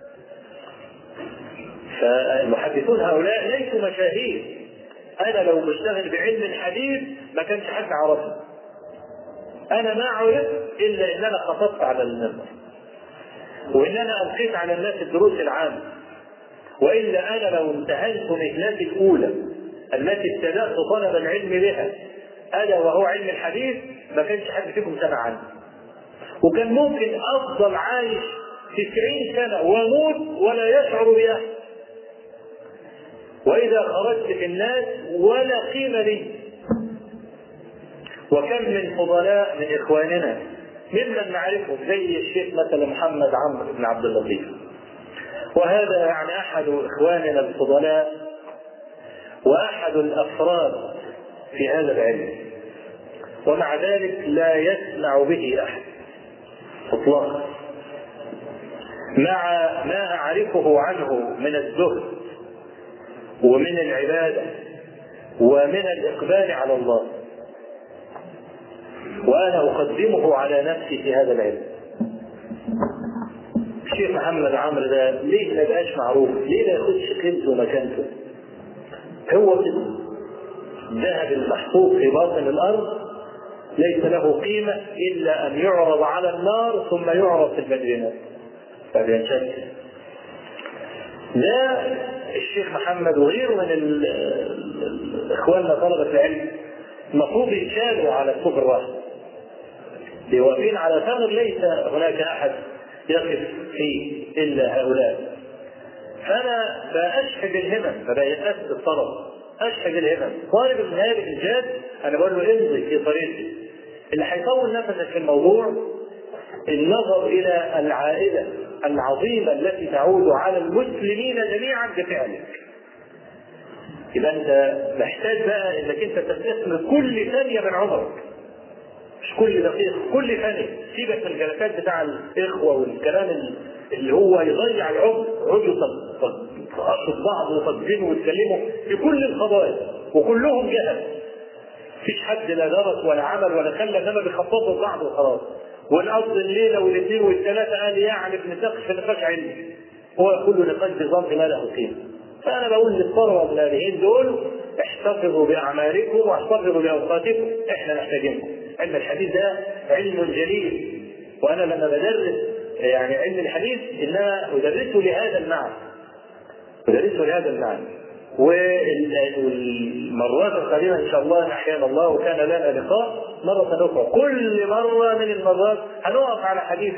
فالمحدثون هؤلاء ليسوا مشاهير انا لو مشتغل بعلم الحديث ما كانش حد عرفني انا ما عرفت الا ان انا خطبت على المنبر وان انا القيت على الناس الدروس العامه والا انا لو انتهزت مهنتي الاولى التي ابتدات طلب العلم بها الا وهو علم الحديث ما كانش حد فيكم سمع عنه وكان ممكن افضل عايش تسعين سنة واموت ولا يشعر بها وإذا خرجت في الناس ولا قيمة لي وكم من فضلاء من إخواننا ممن نعرفهم زي الشيخ مثلا محمد عمرو بن عبد اللطيف وهذا يعني أحد إخواننا الفضلاء وأحد الأفراد في هذا العلم ومع ذلك لا يسمع به أحد إطلاقا مع ما أعرفه عنه من الزهد ومن العبادة ومن الإقبال على الله وأنا أقدمه على نفسي في هذا العلم الشيخ محمد عمرو ده ليه ما بقاش معروف؟ ليه ما ياخدش قيمته ومكانته؟ هو كده الذهب المحفوظ في باطن الأرض ليس له قيمة إلا أن يعرض على النار ثم يعرض في المدينة فبينشك ده الشيخ محمد وغيره من اخواننا طلبة العلم المفروض يتشالوا على الكفر الواحد واقفين على ثغر ليس هناك احد يقف فيه الا هؤلاء فانا باشحذ الهمم فبيأس الطلب اشحذ الهمم طالب من هذه الجاد انا بقول له امضي في طريقي اللي هيطول نفسك في الموضوع النظر الى العائده العظيمه التي تعود على المسلمين جميعا بفعلك. يبقى انت محتاج بقى انك انت تستثمر كل ثانيه من عمرك. مش كل دقيقه، كل ثانيه، سيبك من الجلسات بتاع الاخوه والكلام اللي هو يضيع العمر، يقعدوا تقصد بعض وتقدموا ويتكلموا في كل القضايا وكلهم جهل. مفيش حد لا درس ولا عمل ولا خلى انما بيخططوا بعض وخلاص. والقصد الليله والاثنين والثلاثه قال يعني بنتناقش في نقاش علمي هو كل نقاش بظرف ما له قيمه فانا بقول للثروه الناريين دول احتفظوا باعمالكم واحتفظوا باوقاتكم احنا محتاجينكم علم الحديث ده علم جليل وانا لما بدرس يعني علم الحديث انما ادرسه لهذا المعنى ادرسه لهذا المعنى والمرات القادمة إن شاء الله أحيانا الله وكان لنا لقاء مرة أخرى كل مرة من المرات هنقف على حديث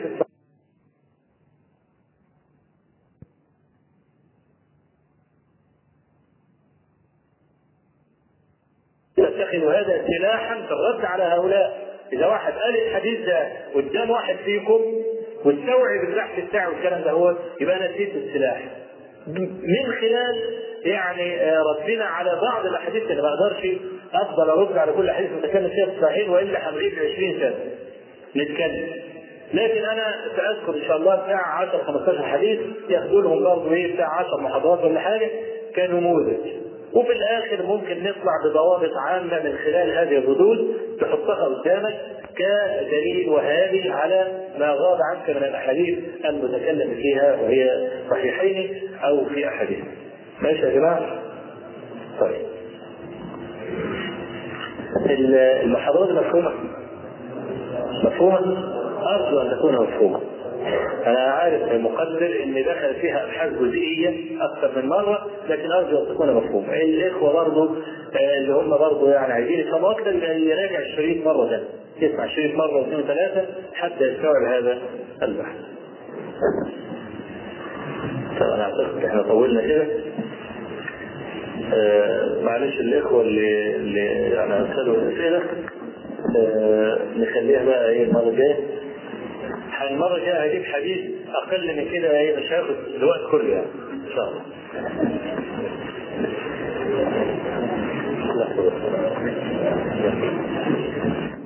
تتخذ هذا سلاحا في الرد على هؤلاء إذا واحد قال الحديث ده قدام واحد فيكم واستوعب البحث بتاعه والكلام ده هو يبقى أنا نسيت السلاح من خلال يعني ردنا على بعض الاحاديث اللي ما اقدرش افضل ارد على كل حديث متكلم فيها في الصحيح والا هنغيب 20 سنه نتكلم لكن انا ساذكر ان شاء الله بتاع 10 15 حديث ياخدوا لهم برضه ايه بتاع 10 محاضرات ولا حاجه كنموذج وفي الاخر ممكن نطلع بضوابط عامه من خلال هذه الردود تحطها قدامك كدليل وهادي على ما غاب عنك من الاحاديث المتكلم فيها وهي صحيحين او في احاديث. ماشي يا جماعه؟ طيب. المحاضرات مفهومه؟ مفهومه؟ ارجو ان تكون مفهومه. انا عارف مقدر ان دخل فيها ابحاث جزئيه اكثر من مره لكن ارجو ان تكون مفهومه. الاخوه برضه اللي هم برضه يعني عايزين يفهموا اكثر يراجع الشريط مره ثانيه. يسمع الشريط مره واثنين وثلاثه حتى يستوعب هذا البحث. طبعا اعتقد احنا طولنا كده. آه معلش الاخوه اللي اللي يعني ارسلوا الاسئله آه نخليها بقى ايه المره الجايه المرة الجاية هجيب حديث أقل من كده إيه مش هياخد الوقت كله يعني إن شاء الله. لحظة